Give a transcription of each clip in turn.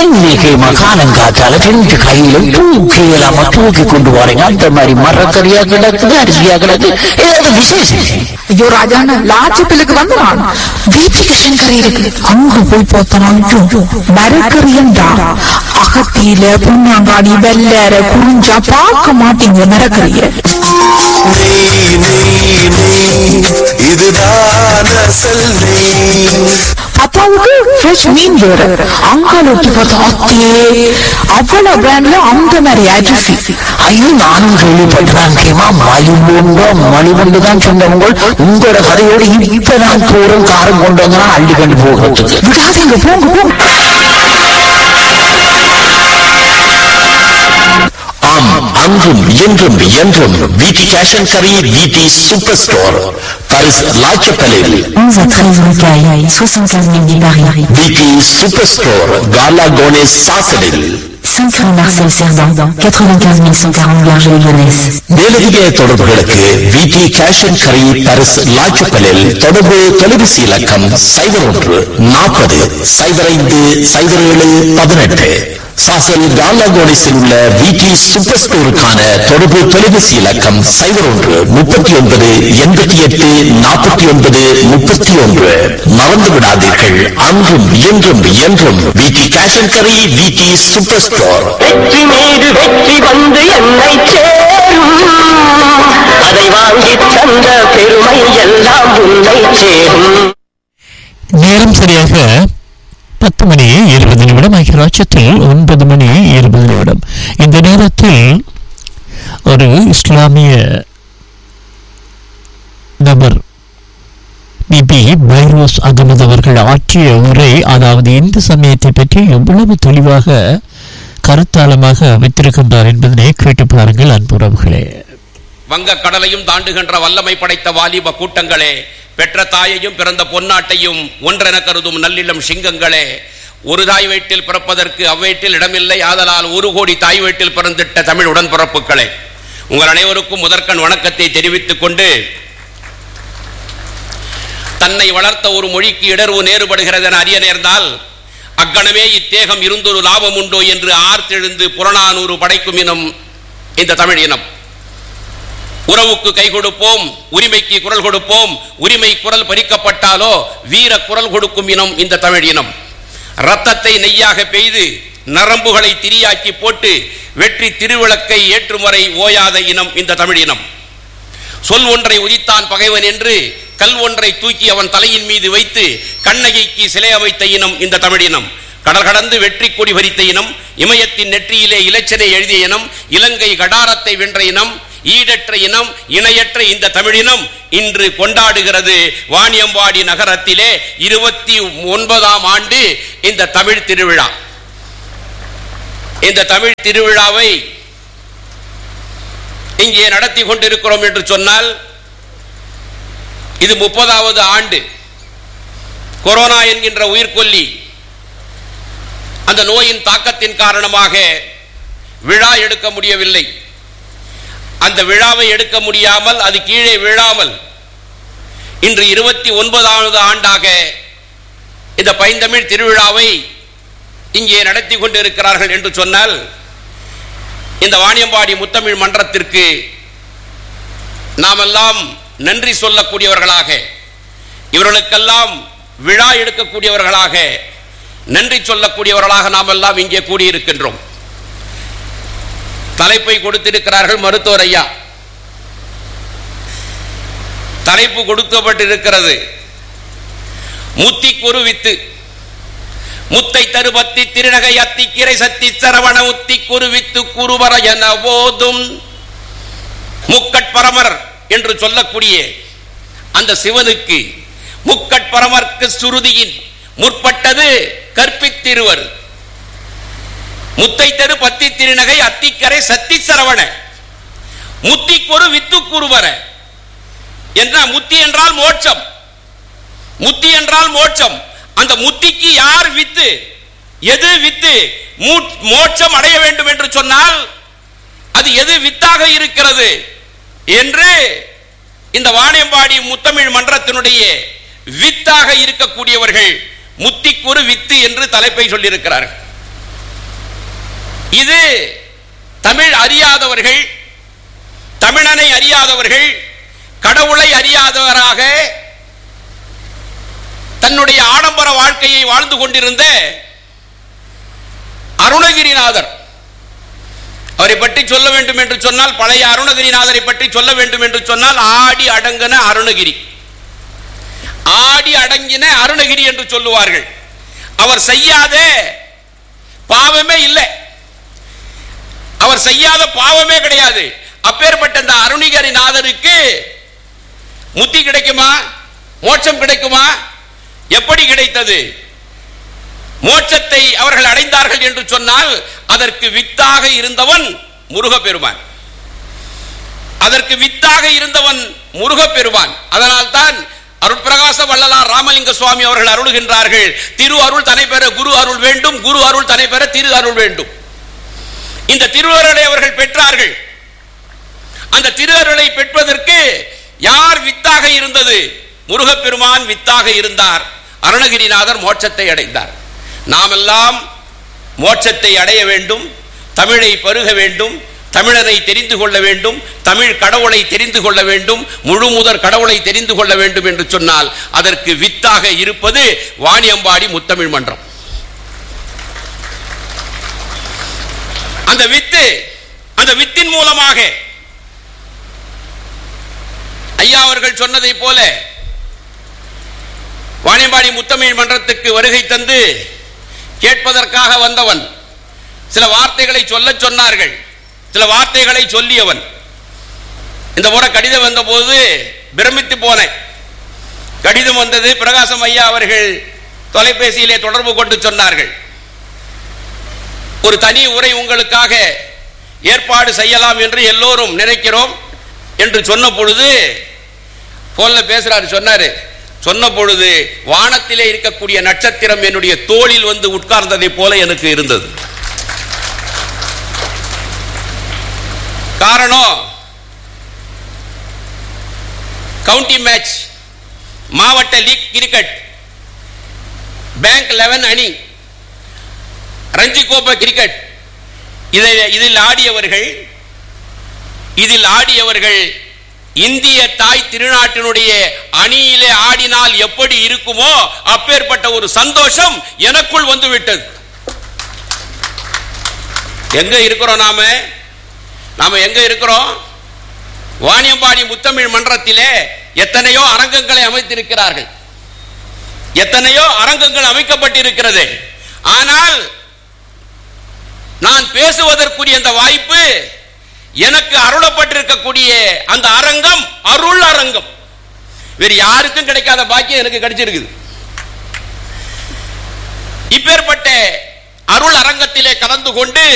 இன்னைக்கு மகாலங்காத்தால ரெண்டு கையிலும் தூக்கி இல்லாம தூக்கி கொண்டு வரீங்க அந்த மாதிரி மரக்கறியா கிடக்குது அரிசியா கிடக்கு ஏதாவது விசேஷம் ஐயோ ராஜாண்ணா லாட்சப்பிலுக்கு வந்து நான் வீட்டுக்கு கறி இருக்கு அங்க போய் பார்த்தனாலும் மரக்கறியண்டா அகத்தியில புண்ணாங்காடி வெள்ளற குறிஞ்சா பார்க்க மாட்டீங்க மரக்கறிய நெய் நெய் நெய் இதுதான் அசல் நெய் அப்பாவுக்கு ஃப்ரெஷ் மீன் வேற அங்காலோட்டி பார்த்தா அத்தியே அவ்வளவு பிராண்ட்ல அந்த மாதிரி அரிசி ஐயோ நானும் கேள்விப்பட்டேன் கேமா மலிவுண்டோ மலிவுண்டு தான் சொன்னவங்க உங்களோட கதையோடு இப்ப நான் தூரம் காரம் கொண்டு வந்தா அள்ளி கண்டு போகிறதுக்கு விடாதீங்க போங்க போங்க ஆம் அன்றும் இன்றும் என்றும் V T cash carry V T super store Paris லாச்சப்பலில் 11 à 13 rocailles, 75 000 dix Paris. V T super store காலா கோனேஸ் சாசலில் 5 rue Marcel Cerdan, 95 140 Garges-les-Lyonnaises. மேலதிக தொடர்புகளுக்கு வீட்டி கேஷன் கரி பரிஸ் லாச்சப்பலில் தொடர்பு தொலைபேசி இலக்கம் சைபர் ஒன்று நாற்பது சைபர் ஐந்து சைபர் ஏழு பதினெட்டு சாசல் காலா கோனேஸில் உள்ள வீட்டி சூப்பர் ஸ்டோருக்கான தொடர்பு தொலைபேசி இலக்கம் சைபர் ஒன்று முப்பத்தி ஒன்பது எண்பத்தி எட்டு நாற்பத்தி ஒன்பது முப்பத்தி ஒன்று மறந்து விடாதீர்கள் அன்றும் இன்றும் என்றும் V T cash carry V T super store வெற்றி மீது வெற்றி வந்து என்னை சேரும் அதை வாங்கி தந்த பெருமை எல்லாம் உன்னை சேரும் நேரம் சரியாக பத்து மணி இருபது நிமிடம் ஐக்கியராட்சத்தில் ஒன்பது மணி இருபது நிமிடம் இந்த நேரத்தில் ஒரு இஸ்லாமிய நபர் பிபி பைரோஸ் அகமது அவர்கள் ஆற்றிய உரை அதாவது இந்து சமயத்தை பற்றி எவ்வளவு தெளிவாக கருத்தாளமாக வைத்திருக்கின்றார் என்பதனை கேட்டு பாருங்கள் அன்புறவுகளே வங்கக் கடலையும் தாண்டுகின்ற வல்லமை படைத்த வாலிப கூட்டங்களே பெற்ற தாயையும் பிறந்த பொன்னாட்டையும் ஒன்றென கருதும் நல்லிளம் சிங்கங்களே ஒரு தாய் வயிற்றில் பிறப்பதற்கு அவ்வயிற்றில் இடமில்லை ஆதலால் ஒரு கோடி தாய் வயிற்றில் பிறந்திட்ட தமிழ் உடன்பிறப்புகளே உங்கள் அனைவருக்கும் முதற்கண் வணக்கத்தை தெரிவித்துக் கொண்டு தன்னை வளர்த்த ஒரு மொழிக்கு இடர்வு நேருபடுகிறது என அறிய நேர்ந்தால் அக்கணமே இத்தேகம் இருந்தொரு லாபம் உண்டோ என்று ஆர்த்தெழுந்து புறநானூறு படைக்கும் இனம் இந்த தமிழ் இனம் உறவுக்கு கை கொடுப்போம் உரிமைக்கு குரல் கொடுப்போம் உரிமை குரல் பறிக்கப்பட்டாலோ வீர குரல் கொடுக்கும் இனம் இந்த தமிழ் இனம் ரத்தத்தை நெய்யாக பெய்து நரம்புகளை திரியாக்கி போட்டு வெற்றி திருவிளக்கை ஏற்றும் வரை ஓயாத இனம் இந்த தமிழ் இனம் சொல் ஒன்றை உதித்தான் பகைவன் என்று கல் ஒன்றை தூக்கி அவன் தலையின் மீது வைத்து கண்ணகிக்கு சிலை அமைத்த இனம் இந்த தமிழினம் கடல் கடந்து வெற்றி கொடி பறித்த இனம் இமயத்தின் நெற்றியிலே இலச்சனை எழுதிய இனம் இலங்கை கடாரத்தை வென்ற இனம் ஈடற்ற இனம் இணையற்ற இந்த தமிழினம் இன்று கொண்டாடுகிறது வாணியம்பாடி நகரத்திலே இருபத்தி ஒன்பதாம் ஆண்டு இந்த தமிழ் திருவிழா இந்த தமிழ் திருவிழாவை இங்கே நடத்தி கொண்டிருக்கிறோம் என்று சொன்னால் இது முப்பதாவது ஆண்டு கொரோனா என்கின்ற உயிர்கொல்லி அந்த நோயின் தாக்கத்தின் காரணமாக விழா எடுக்க முடியவில்லை அந்த விழாவை எடுக்க முடியாமல் அது கீழே விழாமல் இன்று இருபத்தி ஒன்பதாவது ஆண்டாக இந்த பைந்தமிழ் திருவிழாவை இங்கே நடத்தி கொண்டிருக்கிறார்கள் என்று சொன்னால் இந்த வாணியம்பாடி முத்தமிழ் மன்றத்திற்கு நாமெல்லாம் நன்றி சொல்லக்கூடியவர்களாக இவர்களுக்கெல்லாம் விழா எடுக்கக்கூடியவர்களாக நன்றி சொல்லக்கூடியவர்களாக நாம் எல்லாம் இங்கே கூடியிருக்கின்றோம் தலைப்பை கொடுத்திருக்கிறார்கள் மருத்துவர் ஐயா தலைப்பு கொடுக்கப்பட்டிருக்கிறது முத்தி குரு வித்து முத்தை தருபத்தி திருநகை அத்திக்கிரை சத்தி சரவண உத்தி குருவித்து குருவர என போதும் முக்கட்பரமர் என்று சொல்லக்கூடிய அந்த சிவனுக்கு முக்கட்பரமர்க்கு சுருதியின் முற்பட்டது கற்பித்திருவர் முத்தை தரு பத்தி திருநகை அத்திக்கரை சத்தி சரவண முத்திக்கொரு வித்து குருவர என்ற முத்தி என்றால் மோட்சம் முத்தி என்றால் மோட்சம் அந்த முத்திக்கு யார் வித்து எது வித்து மூ- மோட்சம் அடைய வேண்டும் என்று சொன்னால் அது எது வித்தாக இருக்கிறது என்று இந்த வாணியம்பாடி முத்தமிழ் மன்றத்தினுடைய வித்தாக இருக்கக்கூடியவர்கள் முத்திக்குரு வித்து என்று தலைப்பை சொல்லியிருக்கிறார்கள் இது தமிழ் அறியாதவர்கள் தமிழனை அறியாதவர்கள் கடவுளை அறியாதவராக தன்னுடைய ஆடம்பர வாழ்க்கையை வாழ்ந்து கொண்டிருந்த அருணகிரிநாதர் அவரை பற்றி சொல்ல வேண்டும் என்று சொன்னால் பழைய அருணகிரிநாதரை பற்றி சொல்ல வேண்டும் என்று சொன்னால் ஆடி அடங்கின அருணகிரி ஆடி அடங்கின அருணகிரி என்று சொல்லுவார்கள் அவர் செய்யாத பாவமே இல்லை அவர் செய்யாத பாவமே கிடையாது அப்பேற்பட்ட இந்த அருணிகரிநாதருக்கு முத்தி கிடைக்குமா மோட்சம் கிடைக்குமா எப்படி கிடைத்தது மோட்சத்தை அவர்கள் அடைந்தார்கள் என்று சொன்னால் அதற்கு வித்தாக இருந்தவன் முருகப்பெருமான் அதற்கு வித்தாக இருந்தவன் முருகப்பெருமான் அதனால்தான் அருட்பிரகாச வள்ளலார் ராமலிங்க சுவாமி அவர்கள் அருளுகின்றார்கள் திரு அருள் தனை பெற குரு அருள் வேண்டும் குரு அருள் தனை பெற திரு அருள் வேண்டும் இந்த திருவருளை அவர்கள் பெற்றார்கள் அந்த திருவருளை பெற்றதற்கு யார் வித்தாக இருந்தது முருகப்பெருமான் வித்தாக இருந்தார் அருணகிரிநாதர் மோட்சத்தை அடைந்தார் நாமெல்லாம் மோட்சத்தை அடைய வேண்டும் தமிழை பருக வேண்டும் தமிழரை தெரிந்து கொள்ள வேண்டும் தமிழ் கடவுளை தெரிந்து கொள்ள வேண்டும் முழு முதற் கடவுளை தெரிந்து கொள்ள வேண்டும் என்று சொன்னால் அதற்கு வித்தாக இருப்பது வாணியம்பாடி முத்தமிழ் மன்றம் அந்த வித்து அந்த வித்தின் மூலமாக ஐயா அவர்கள் சொன்னதை போல வாணியம்பாடி முத்தமிழ் மன்றத்துக்கு வருகை தந்து கேட்பதற்காக வந்தவன் சில வார்த்தைகளை சொல்ல சொன்னார்கள் சில வார்த்தைகளை சொல்லியவன் இந்த முறை கடிதம் வந்தபோது பிரமித்து போனேன் கடிதம் வந்தது பிரகாசம் ஐயா அவர்கள் தொலைபேசியிலே தொடர்பு கொண்டு சொன்னார்கள் ஒரு தனி உரை உங்களுக்காக ஏற்பாடு செய்யலாம் என்று எல்லோரும் நினைக்கிறோம் என்று சொன்ன பொழுது போன்ல பேசுறாரு சொன்னாரு சொன்ன பொழுது வானத்திலே இருக்கக்கூடிய நட்சத்திரம் என்னுடைய தோளில் வந்து உட்கார்ந்ததை போல எனக்கு இருந்தது காரணம் கவுண்டி மேட்ச் மாவட்ட லீக் கிரிக்கெட் பேங்க் லெவன் அணி ரஞ்சி கோப்பை கிரிக்கெட் இதை இதில் ஆடியவர்கள் இதில் ஆடியவர்கள் இந்திய தாய் திருநாட்டினுடைய அணியிலே ஆடினால் எப்படி இருக்குமோ அப்பேற்பட்ட ஒரு சந்தோஷம் எனக்குள் வந்து விட்டது எங்க இருக்கிறோம் நாம நாம எங்க இருக்கிறோம் வாணியம்பாடி முத்தமிழ் மன்றத்திலே எத்தனையோ அரங்கங்களை அமைத்திருக்கிறார்கள் எத்தனையோ அரங்கங்கள் அமைக்கப்பட்டிருக்கிறது ஆனால் நான் பேசுவதற்குரிய அந்த வாய்ப்பு எனக்கு அருளப்பட்டிருக்கக்கூடிய அந்த அரங்கம் அருள் அரங்கம் வேறு யாருக்கும் கிடைக்காத பாக்கியம் எனக்கு கிடைச்சிருக்குது இப்பேற்பட்ட அருள் அரங்கத்திலே கலந்து கொண்டு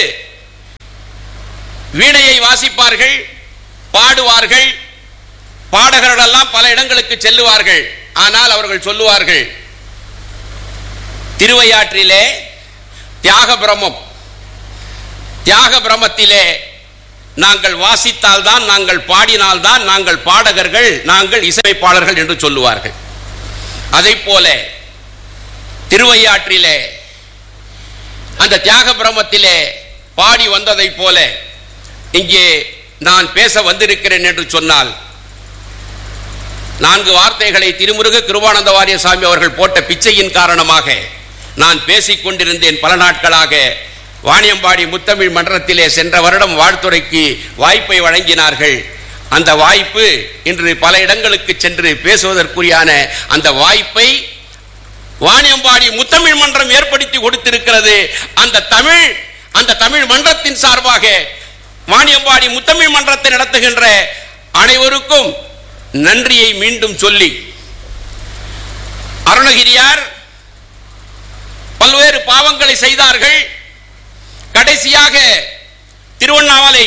வீணையை வாசிப்பார்கள் பாடுவார்கள் பாடகர்களெல்லாம் பல இடங்களுக்கு செல்லுவார்கள் ஆனால் அவர்கள் சொல்லுவார்கள் திருவையாற்றிலே தியாக பிரம்மம் தியாக பிரமத்திலே நாங்கள் வாசித்தால்தான் நாங்கள் பாடினால்தான் நாங்கள் பாடகர்கள் நாங்கள் இசையமைப்பாளர்கள் என்று சொல்லுவார்கள் அதை போல திருவையாற்றிலே அந்த தியாக பிரமத்திலே பாடி வந்ததைப் போல இங்கே நான் பேச வந்திருக்கிறேன் என்று சொன்னால் நான்கு வார்த்தைகளை திருமுருக கிருபானந்த வாரியசாமி அவர்கள் போட்ட பிச்சையின் காரணமாக நான் பேசிக் கொண்டிருந்தேன் பல நாட்களாக வாணியம்பாடி முத்தமிழ் மன்றத்திலே சென்ற வருடம் வாழ்த்துறைக்கு வாய்ப்பை வழங்கினார்கள் அந்த வாய்ப்பு இன்று பல இடங்களுக்கு சென்று பேசுவதற்குரியான அந்த வாய்ப்பை வாணியம்பாடி முத்தமிழ் மன்றம் ஏற்படுத்தி கொடுத்திருக்கிறது அந்த தமிழ் அந்த தமிழ் மன்றத்தின் சார்பாக வாணியம்பாடி முத்தமிழ் மன்றத்தை நடத்துகின்ற அனைவருக்கும் நன்றியை மீண்டும் சொல்லி அருணகிரியார் பல்வேறு பாவங்களை செய்தார்கள் கடைசியாக திருவண்ணாமலை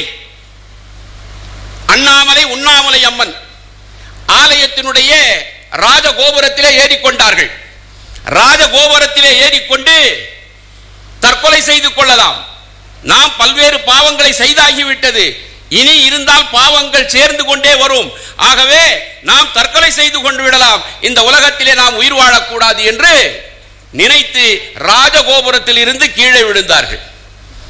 அண்ணாமலை உண்ணாமலை அம்மன் ஆலயத்தினுடைய ராஜகோபுரத்திலே ஏறிக்கொண்டார்கள் ராஜகோபுரத்திலே ஏறிக்கொண்டு தற்கொலை செய்து கொள்ளலாம் நாம் பல்வேறு பாவங்களை செய்தாகிவிட்டது இனி இருந்தால் பாவங்கள் சேர்ந்து கொண்டே வரும் ஆகவே நாம் தற்கொலை செய்து கொண்டு விடலாம் இந்த உலகத்திலே நாம் உயிர் வாழக்கூடாது என்று நினைத்து ராஜகோபுரத்தில் இருந்து கீழே விழுந்தார்கள்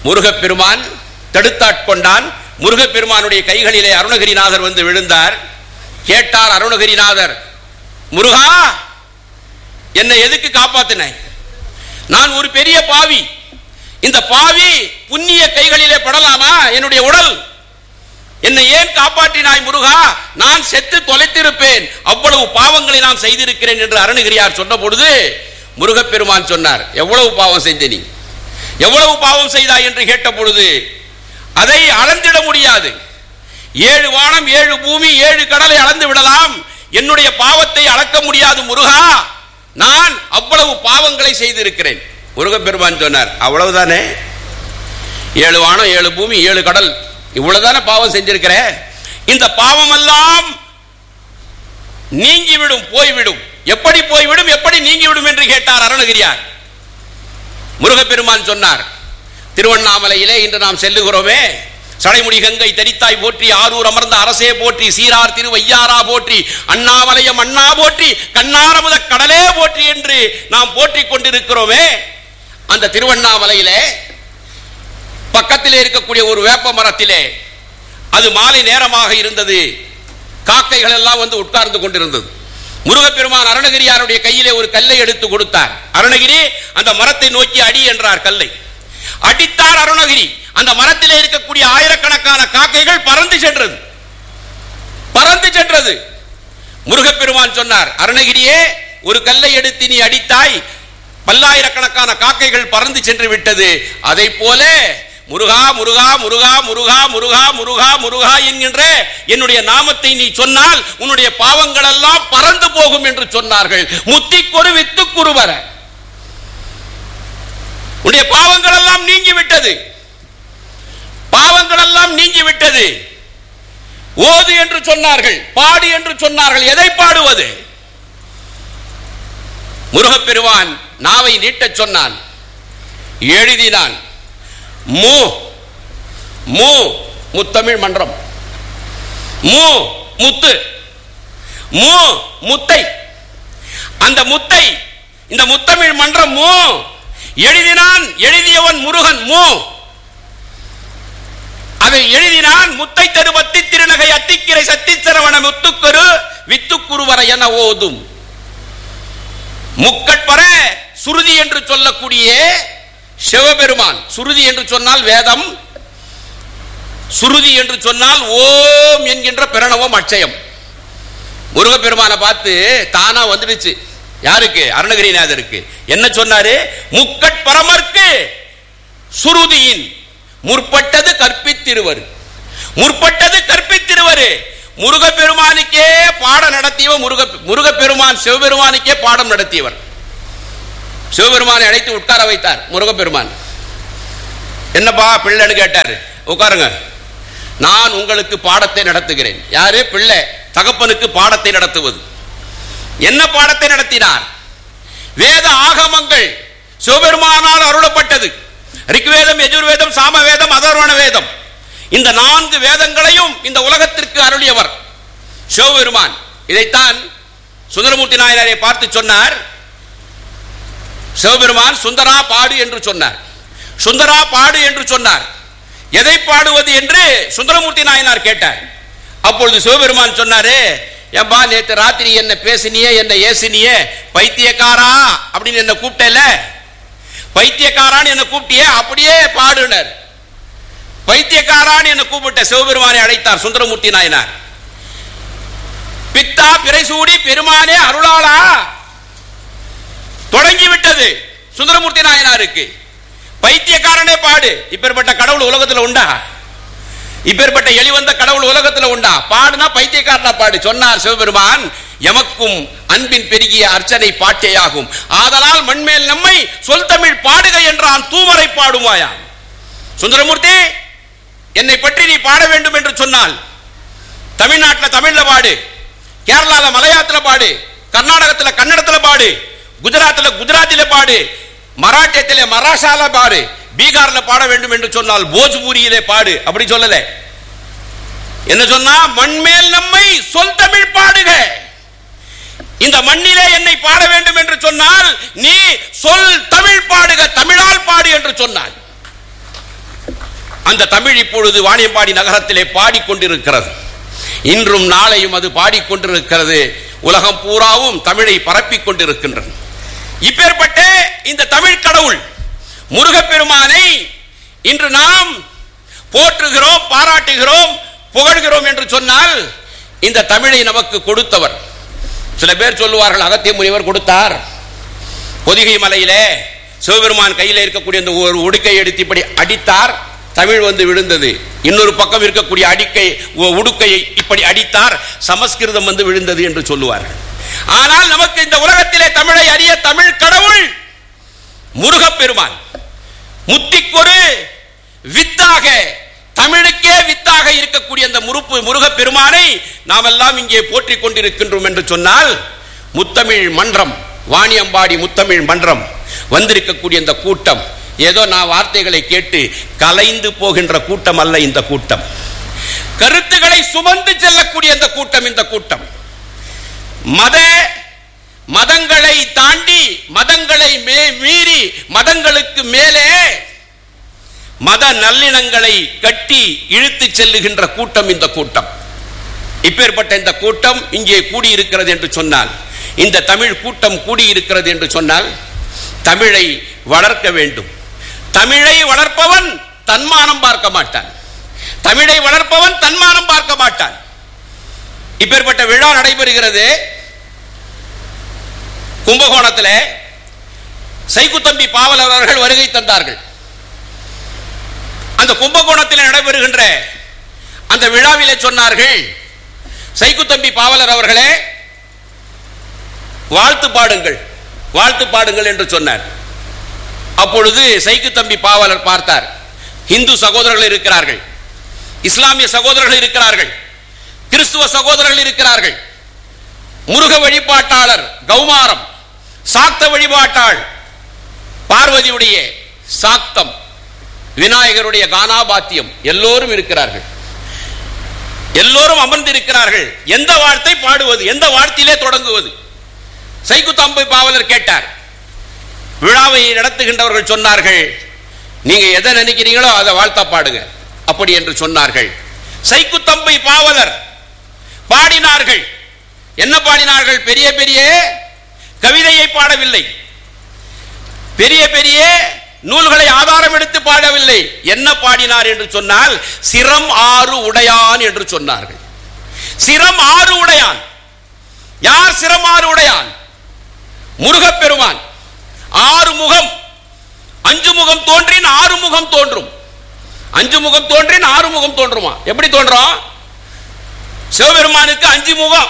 முருகப்பெருமான் தடுத்தாட்கொண்டான் முருகப்பெருமானுடைய கைகளிலே அருணகிரிநாதர் வந்து விழுந்தார் கேட்டார் அருணகிரிநாதர் முருகா என்னை எதுக்கு காப்பாத்தின நான் ஒரு பெரிய பாவி இந்த பாவி புண்ணிய கைகளிலே படலாமா என்னுடைய உடல் என்னை ஏன் காப்பாற்றினாய் முருகா நான் செத்து தொலைத்திருப்பேன் அவ்வளவு பாவங்களை நான் செய்திருக்கிறேன் என்று அருணகிரியார் சொன்ன பொழுது முருகப்பெருமான் சொன்னார் எவ்வளவு பாவம் செய்த நீ எவ்வளவு பாவம் செய்தாய் என்று கேட்ட பொழுது அதை அளந்திட முடியாது ஏழு வானம் ஏழு பூமி ஏழு கடலை அளந்து விடலாம் என்னுடைய பாவத்தை அளக்க முடியாது முருகா நான் அவ்வளவு பாவங்களை செய்திருக்கிறேன் முருகப்பெருமான் சொன்னார் அவ்வளவுதானே ஏழு வானம் ஏழு பூமி ஏழு கடல் இவ்வளவுதானே பாவம் செஞ்சிருக்கிற இந்த பாவம் எல்லாம் நீங்கிவிடும் போய்விடும் எப்படி போய்விடும் எப்படி நீங்கிவிடும் என்று கேட்டார் அருணகிரியார் முருகப்பெருமான் சொன்னார் திருவண்ணாமலையிலே இன்று நாம் செல்லுகிறோமே சடைமுடி கங்கை தரித்தாய் போற்றி ஆரூர் அமர்ந்த அரசே போற்றி சீரார் திருவையாரா போற்றி அண்ணாமலையம் அண்ணா போற்றி கண்ணாரமுத கடலே போற்றி என்று நாம் போற்றிக் கொண்டிருக்கிறோமே அந்த திருவண்ணாமலையிலே பக்கத்திலே இருக்கக்கூடிய ஒரு வேப்ப மரத்திலே அது மாலை நேரமாக இருந்தது காக்கைகள் எல்லாம் வந்து உட்கார்ந்து கொண்டிருந்தது முருகப்பெருமான் அருணகிரியாருடைய கையிலே ஒரு கல்லை எடுத்து கொடுத்தார் அருணகிரி அந்த மரத்தை நோக்கி அடி என்றார் கல்லை அடித்தார் அருணகிரி அந்த மரத்திலே இருக்கக்கூடிய ஆயிரக்கணக்கான காக்கைகள் பறந்து சென்றது பறந்து சென்றது முருகப்பெருமான் சொன்னார் அருணகிரியே ஒரு கல்லை எடுத்து நீ அடித்தாய் பல்லாயிரக்கணக்கான காக்கைகள் பறந்து சென்று விட்டது அதை போல முருகா முருகா முருகா முருகா முருகா முருகா முருகா என்கின்ற என்னுடைய நாமத்தை நீ சொன்னால் உன்னுடைய பாவங்கள் எல்லாம் பறந்து போகும் என்று சொன்னார்கள் முத்திக்கொரு வித்துக்குருவர உன்னுடைய பாவங்கள் எல்லாம் நீங்கி விட்டது பாவங்கள் எல்லாம் நீங்கி விட்டது ஓது என்று சொன்னார்கள் பாடு என்று சொன்னார்கள் எதை பாடுவது முருகப்பெருமான் நாவை நீட்டச் சொன்னான் எழுதினான் மு மு முத்தமிழ் மன்றம் மு முத்து மு முத்தை அந்த முத்தை இந்த முத்தமிழ் மன்றம் மு எழுதினான் எழுதியவன் முருகன் மு அதை எழுதினான் முத்தை தருபத்தி திருநகை அத்திக்கிரை சத்திச்சரவண முத்துக்கரு வித்துக்குருவர என ஓதும் முக்கட்பர சுருதி என்று சொல்லக்கூடிய சிவபெருமான் சுருதி என்று சொன்னால் வேதம் சுருதி என்று சொன்னால் ஓம் என்கின்ற பிரணவம் அட்சயம் முருகப்பெருமானை பார்த்து தானா வந்துடுச்சு யாருக்கு அருணகிரிநாதருக்கு என்ன சொன்னாரு முக்கட்பரமர்க்கு சுருதியின் முற்பட்டது கற்பித்திருவர் முற்பட்டது கற்பித்திருவர் முருகப்பெருமானுக்கே பாடம் நடத்தியவர் முருக முருகப்பெருமான் சிவபெருமானுக்கே பாடம் நடத்தியவர் சிவபெருமானை அழைத்து உட்கார வைத்தார் முருகப்பெருமான் என்னப்பா பிள்ளைன்னு கேட்டார் உட்காருங்க நான் உங்களுக்கு பாடத்தை நடத்துகிறேன் யாரு பிள்ளை தகப்பனுக்கு பாடத்தை நடத்துவது என்ன பாடத்தை நடத்தினார் வேத ஆகமங்கள் சிவபெருமானால் அருளப்பட்டது ரிக்வேதம் யஜுர்வேதம் சாமவேதம் அதர்வண வேதம் இந்த நான்கு வேதங்களையும் இந்த உலகத்திற்கு அருளியவர் சிவபெருமான் இதைத்தான் சுந்தரமூர்த்தி நாயனாரை பார்த்து சொன்னார் சிவபெருமான் சுந்தரா பாடு என்று சொன்னார் சுந்தரா பாடு என்று சொன்னார் எதை பாடுவது என்று சுந்தரமூர்த்தி நாயனார் கேட்டார் அப்பொழுது சிவபெருமான் சொன்னாரு ஏன்பா நேத்து ராத்திரி என்ன பேசினியே என்ன ஏசினியே பைத்தியக்காரா அப்படின்னு என்ன கூப்பிட்டல பைத்தியக்காரான்னு என்ன கூப்பிட்டியே அப்படியே பாடுனர் பைத்தியக்காரான்னு என்ன கூப்பிட்ட சிவபெருமானை அழைத்தார் சுந்தரமூர்த்தி நாயனார் பித்தா பிறைசூடி பெருமானே அருளாளா தொடங்கி விட்டது சுந்தரமூர்த்தி நாயனாருக்கு பைத்தியக்காரனே பாடு இப்பேற்பட்ட கடவுள் உலகத்துல உண்டா இப்பேற்பட்ட எளிவந்த கடவுள் உலகத்துல உண்டா பாடுனா பைத்தியக்காரனா பாடு சொன்னார் சிவபெருமான் எமக்கும் அன்பின் பெருகிய அர்ச்சனை பாட்டேயாகும் ஆதலால் மண்மேல் நம்மை சொல் தமிழ் பாடுக என்றான் தூமரை பாடுவாயா சுந்தரமூர்த்தி என்னை பற்றி நீ பாட வேண்டும் என்று சொன்னால் தமிழ்நாட்டில் தமிழ்ல பாடு கேரளால மலையாளத்துல பாடு கர்நாடகத்துல கன்னடத்துல பாடு குஜராத்ல குஜராத்தில பாடு மராட்டியத்தில மராஷால பாடு பீகார்ல பாட வேண்டும் என்று சொன்னால் போஜ்பூரியிலே பாடு அப்படி சொல்லல என்ன சொன்னா மண்மேல் நம்மை சொல் தமிழ் பாடுக இந்த மண்ணிலே என்னை பாட வேண்டும் என்று சொன்னால் நீ சொல் தமிழ் பாடுக தமிழால் பாடு என்று சொன்னான் அந்த தமிழ் இப்பொழுது வாணியம்பாடி நகரத்திலே பாடிக்கொண்டிருக்கிறது இன்றும் நாளையும் அது பாடிக்கொண்டிருக்கிறது உலகம் பூராவும் தமிழை பரப்பிக் கொண்டிருக்கின்றது இப்பேற்பட்ட இந்த தமிழ் கடவுள் முருகப்பெருமானை இன்று நாம் போற்றுகிறோம் பாராட்டுகிறோம் புகழ்கிறோம் என்று சொன்னால் இந்த தமிழை நமக்கு கொடுத்தவர் சில பேர் சொல்லுவார்கள் அகத்திய முனிவர் கொடுத்தார் பொதிகை மலையிலே சிவபெருமான் கையில் இருக்கக்கூடிய அந்த ஒரு உடுக்கை எடுத்து இப்படி அடித்தார் தமிழ் வந்து விழுந்தது இன்னொரு பக்கம் இருக்கக்கூடிய அடிக்கை உ- உடுக்கையை இப்படி அடித்தார் சமஸ்கிருதம் வந்து விழுந்தது என்று சொல்லுவார்கள் ஆனால் நமக்கு இந்த உலகத்திலே தமிழை அறிய தமிழ் கடவுள் முருகப்பெருமான் முத்திக்கொரு வித்தாக தமிழுக்கே வித்தாக இருக்கக்கூடிய அந்த முறுப்பு முருகப் பெருமானை நாம் எல்லாம் இங்கே போற்றிக் கொண்டிருக்கின்றோம் என்று சொன்னால் முத்தமிழ் மன்றம் வாணியம்பாடி முத்தமிழ் மன்றம் வந்திருக்கக்கூடிய இந்த கூட்டம் ஏதோ நான் வார்த்தைகளை கேட்டு கலைந்து போகின்ற கூட்டம் அல்ல இந்த கூட்டம் கருத்துக்களை சுமந்து செல்லக்கூடிய இந்த கூட்டம் இந்த கூட்டம் மத மதங்களை தாண்டி மதங்களை மே- மீறி மதங்களுக்கு மேலே மத நல்லிணங்களை கட்டி இழுத்துச் செல்லுகின்ற கூட்டம் இந்த கூட்டம் இப்பேற்பட்ட இந்த கூட்டம் இங்கே கூடியிருக்கிறது என்று சொன்னால் இந்த தமிழ் கூட்டம் கூடியிருக்கிறது என்று சொன்னால் தமிழை வளர்க்க வேண்டும் தமிழை வளர்ப்பவன் தன்மானம் பார்க்க மாட்டான் தமிழை வளர்ப்பவன் தன்மானம் பார்க்க மாட்டான் இப்பேற்பட்ட விழா நடைபெறுகிறது கும்பகோணத்தில் சைக்குத்தம்பி பாவலர் அவர்கள் வருகை தந்தார்கள் அந்த கும்பகோணத்தில் நடைபெறுகின்ற அந்த விழாவிலே சொன்னார்கள் சைக்குத்தம்பி பாவலர் அவர்களே வாழ்த்து பாடுங்கள் வாழ்த்து பாடுங்கள் என்று சொன்னார் அப்பொழுது சைக்குத்தம்பி பாவலர் பார்த்தார் இந்து சகோதரர்கள் இருக்கிறார்கள் இஸ்லாமிய சகோதரர்கள் இருக்கிறார்கள் கிறிஸ்துவ சகோதரர்கள் இருக்கிறார்கள் முருக வழிபாட்டாளர் கௌமாரம் சாக்த வழிபாட்டாள் பார்வதியுடைய சாக்தம் விநாயகருடைய கானாபாத்தியம் எல்லோரும் இருக்கிறார்கள் எல்லோரும் அமர்ந்திருக்கிறார்கள் எந்த வார்த்தை பாடுவது எந்த வார்த்தையிலே தொடங்குவது சைக்குத்தம்பை பாவலர் கேட்டார் விழாவை நடத்துகின்றவர்கள் சொன்னார்கள் நீங்க எதை நினைக்கிறீங்களோ அதை வாழ்த்தா பாடுங்க அப்படி என்று சொன்னார்கள் சைக்குத்தம்பை பாவலர் பாடினார்கள் என்ன பாடினார்கள் பெரிய பெரிய கவிதையை பாடவில்லை பெரிய பெரிய நூல்களை ஆதாரம் எடுத்து பாடவில்லை என்ன பாடினார் என்று சொன்னால் சிரம் ஆறு உடையான் என்று சொன்னார்கள் சிரம் ஆறு உடையான் யார் சிரம் ஆறு உடையான் முருகப்பெருமான் ஆறு முகம் அஞ்சு முகம் தோன்றின் ஆறு முகம் தோன்றும் அஞ்சு முகம் தோன்றின் ஆறு முகம் தோன்றுமா எப்படி தோன்றும் சிவபெருமானுக்கு அஞ்சு முகம்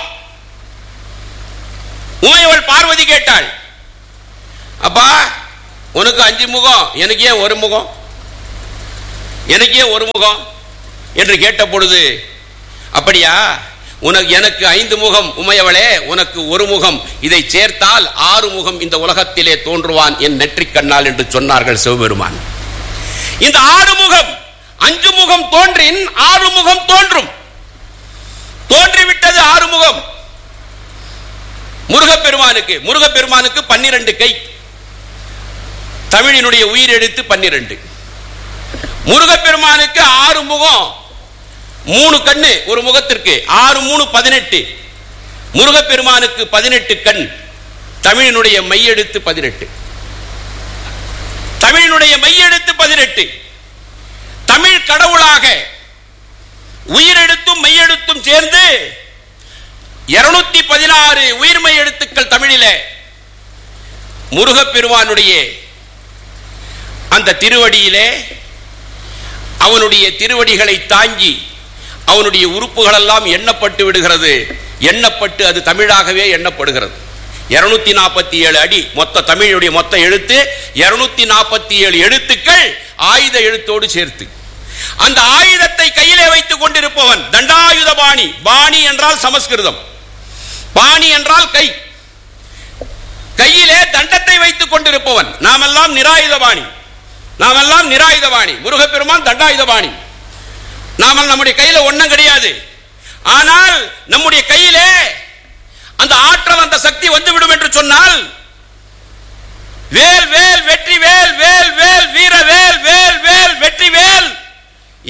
உமையவள் பார்வதி கேட்டாள் அப்பா உனக்கு அஞ்சு முகம் எனக்கு ஏன் ஒரு முகம் எனக்கு ஏன் ஒரு முகம் என்று கேட்ட பொழுது அப்படியா உனக்கு எனக்கு ஐந்து முகம் உமையவளே உனக்கு ஒரு முகம் இதை சேர்த்தால் ஆறு முகம் இந்த உலகத்திலே தோன்றுவான் என் நெற்றிக் கண்ணால் என்று சொன்னார்கள் சிவபெருமான் இந்த ஆறு முகம் அஞ்சு முகம் தோன்றின் ஆறு முகம் தோன்றும் தோன்றிவிட்டது ஆறு முகம் முருகப்பெருமானுக்கு முருகப்பெருமானுக்கு பன்னிரண்டு கை தமிழினுடைய உயிரெழுத்து பன்னிரண்டு முருகப்பெருமானுக்கு ஆறு முகம் மூணு கண்ணு ஒரு முகத்திற்கு ஆறு மூணு பதினெட்டு முருகப்பெருமானுக்கு பதினெட்டு கண் தமிழினுடைய மையெழுத்து பதினெட்டு தமிழினுடைய மையெழுத்து பதினெட்டு தமிழ் கடவுளாக உயிரெழுத்தும் மையெழுத்தும் சேர்ந்து இருநூத்தி பதினாறு உயிர்மை எழுத்துக்கள் தமிழிலே முருகப்பெருமானுடைய அந்த திருவடியிலே அவனுடைய திருவடிகளை தாங்கி அவனுடைய உறுப்புகள் எல்லாம் எண்ணப்பட்டு விடுகிறது எண்ணப்பட்டு அது தமிழாகவே எண்ணப்படுகிறது இருநூத்தி நாற்பத்தி ஏழு அடி மொத்த தமிழுடைய மொத்த எழுத்து இருநூத்தி நாற்பத்தி ஏழு எழுத்துக்கள் ஆயுத எழுத்தோடு சேர்த்து அந்த ஆயுதத்தை கையிலே வைத்துக் கொண்டிருப்பவன் தண்டாயுத பாணி பாணி என்றால் சமஸ்கிருதம் பாணி என்றால் கை கையிலே தண்டத்தை வைத்துக் கொண்டிருப்பவன் நாமெல்லாம் நிராயுதபாணி நாமெல்லாம் நிராயுதபாணி முருகப்பெருமான் தண்டாயுதபாணி நாம நம்முடைய கையில ஒண்ணும் கிடையாது ஆனால் நம்முடைய கையிலே அந்த ஆற்றல் அந்த சக்தி வந்துவிடும் என்று சொன்னால் வேல் வேல் வெற்றி வேல் வேல் வேல் வீர வேல் வேல் வேல் வெற்றி வேல்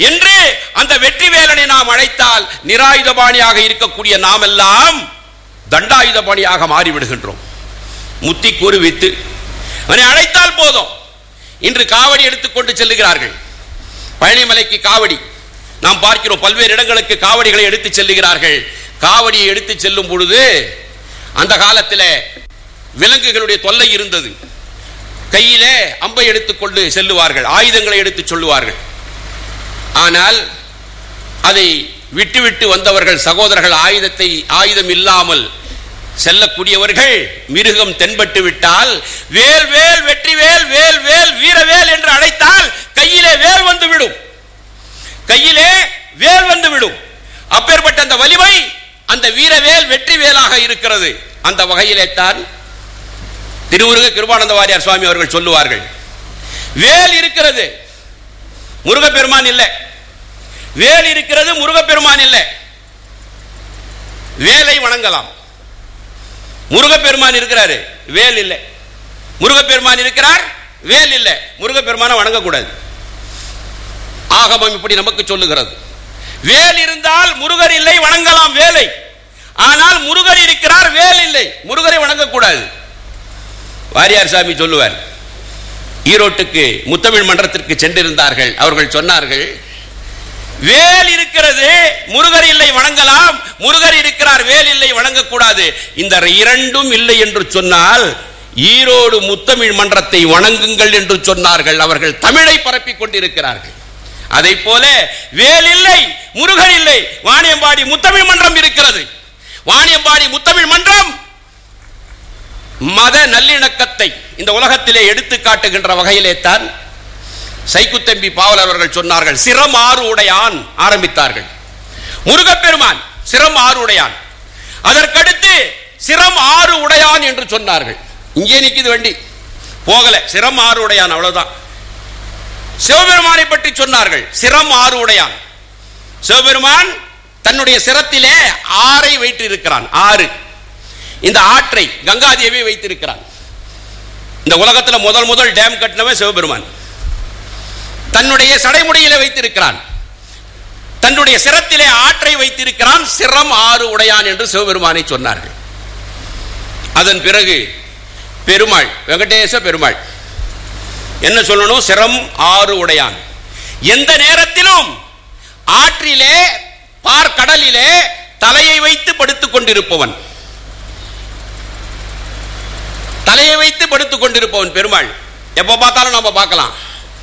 வீரனை நாம் அழைத்தால் நிராயுதபாணியாக இருக்கக்கூடிய நாம் எல்லாம் தண்டாயுதபாணியாக மாறிவிடுகின்றோம் முத்தி கூறு வித்து அவனை அழைத்தால் போதும் இன்று காவடி எடுத்துக்கொண்டு செல்லுகிறார்கள் பழனிமலைக்கு காவடி நாம் பார்க்கிறோம் பல்வேறு இடங்களுக்கு காவடிகளை எடுத்து செல்லுகிறார்கள் காவடியை எடுத்து செல்லும் பொழுது அந்த காலத்தில் விலங்குகளுடைய தொல்லை இருந்தது கையிலே அம்பை எடுத்துக்கொண்டு செல்லுவார்கள் ஆயுதங்களை எடுத்து சொல்லுவார்கள் ஆனால் அதை விட்டுவிட்டு வந்தவர்கள் சகோதரர்கள் ஆயுதத்தை ஆயுதம் இல்லாமல் செல்லக்கூடியவர்கள் மிருகம் தென்பட்டு விட்டால் வேல் வேல் வெற்றி வேல் வேல் வேல் வீரவேல் என்று அழைத்தால் கையிலே வேல் வந்து விடும் கையிலே வேல் வந்து விடும் அப்பேற்பட்ட அந்த வலிமை அந்த வீரவேல் வெற்றி வேலாக இருக்கிறது அந்த வகையிலே தான் திருமுருக கிருபானந்த வாரியார் சுவாமி அவர்கள் சொல்லுவார்கள் வேல் இருக்கிறது முருகப்பெருமான் இல்லை வேல் இருக்கிறது முருகப்பெருமான் இல்லை வேலை வணங்கலாம் முருகப்பெருமான் இருக்கிறாரு வேல் இல்லை முருகப்பெருமான் இருக்கிறார் வேல் இல்லை முருகப்பெருமானை வணங்கக்கூடாது ஆகமம் இப்படி நமக்கு சொல்லுகிறது வேல் இருந்தால் முருகர் இல்லை வணங்கலாம் வேலை ஆனால் முருகர் இருக்கிறார் வேல் இல்லை முருகரை வணங்கக்கூடாது வாரியார் சாமி சொல்லுவார் ஈரோட்டுக்கு முத்தமிழ் மன்றத்திற்கு சென்றிருந்தார்கள் அவர்கள் சொன்னார்கள் வேல் இருக்கிறது முருகர் இல்லை வணங்கலாம் முருகர் இருக்கிறார் வேல் இல்லை வணங்கக்கூடாது இந்த இரண்டும் இல்லை என்று சொன்னால் ஈரோடு முத்தமிழ் மன்றத்தை வணங்குங்கள் என்று சொன்னார்கள் அவர்கள் தமிழை பரப்பிக் கொண்டிருக்கிறார்கள் அதை போல வேல் இல்லை முருகர் இல்லை வாணியம்பாடி முத்தமிழ் மன்றம் இருக்கிறது வாணியம்பாடி முத்தமிழ் மன்றம் மத நல்லிணக்கத்தை இந்த உலகத்திலே எடுத்து காட்டுகின்ற வகையிலே தான் சைக்குத்தம்பி பாவலர் அவர்கள் சொன்னார்கள் சிரம் ஆறு உடையான் ஆரம்பித்தார்கள் முருகப்பெருமான் சிரம் ஆறு உடையான் அதற்கடுத்து சிரம் ஆறு உடையான் என்று சொன்னார்கள் இங்கே நிக்குது வண்டி போகல சிரம் ஆறு உடையான் அவ்வளவுதான் சிவபெருமானை பற்றி சொன்னார்கள் சிரம் ஆறு உடையான் சிவபெருமான் தன்னுடைய சிரத்திலே ஆறை வைத்து இருக்கிறான் ஆறு இந்த ஆற்றை கங்காதேவியை வைத்திருக்கிறான் இந்த உலகத்தில் முதல் முதல் டேம் கட்டினவன் சிவபெருமான் தன்னுடைய சடைமுடியிலே வைத்திருக்கிறான் தன்னுடைய சிரத்திலே ஆற்றை வைத்திருக்கிறான் சிரம் ஆறு உடையான் என்று சிவபெருமானை சொன்னார்கள் அதன் பிறகு பெருமாள் வெங்கடேச பெருமாள் என்ன சொல்லணும் சிரம் ஆறு உடையான் எந்த நேரத்திலும் ஆற்றிலே பார்க்கடலிலே தலையை வைத்து படுத்துக் கொண்டிருப்பவன் தலையை வைத்து படுத்துக் கொண்டிருப்பவன் பெருமாள் எப்ப பார்த்தாலும் நம்ம பார்க்கலாம்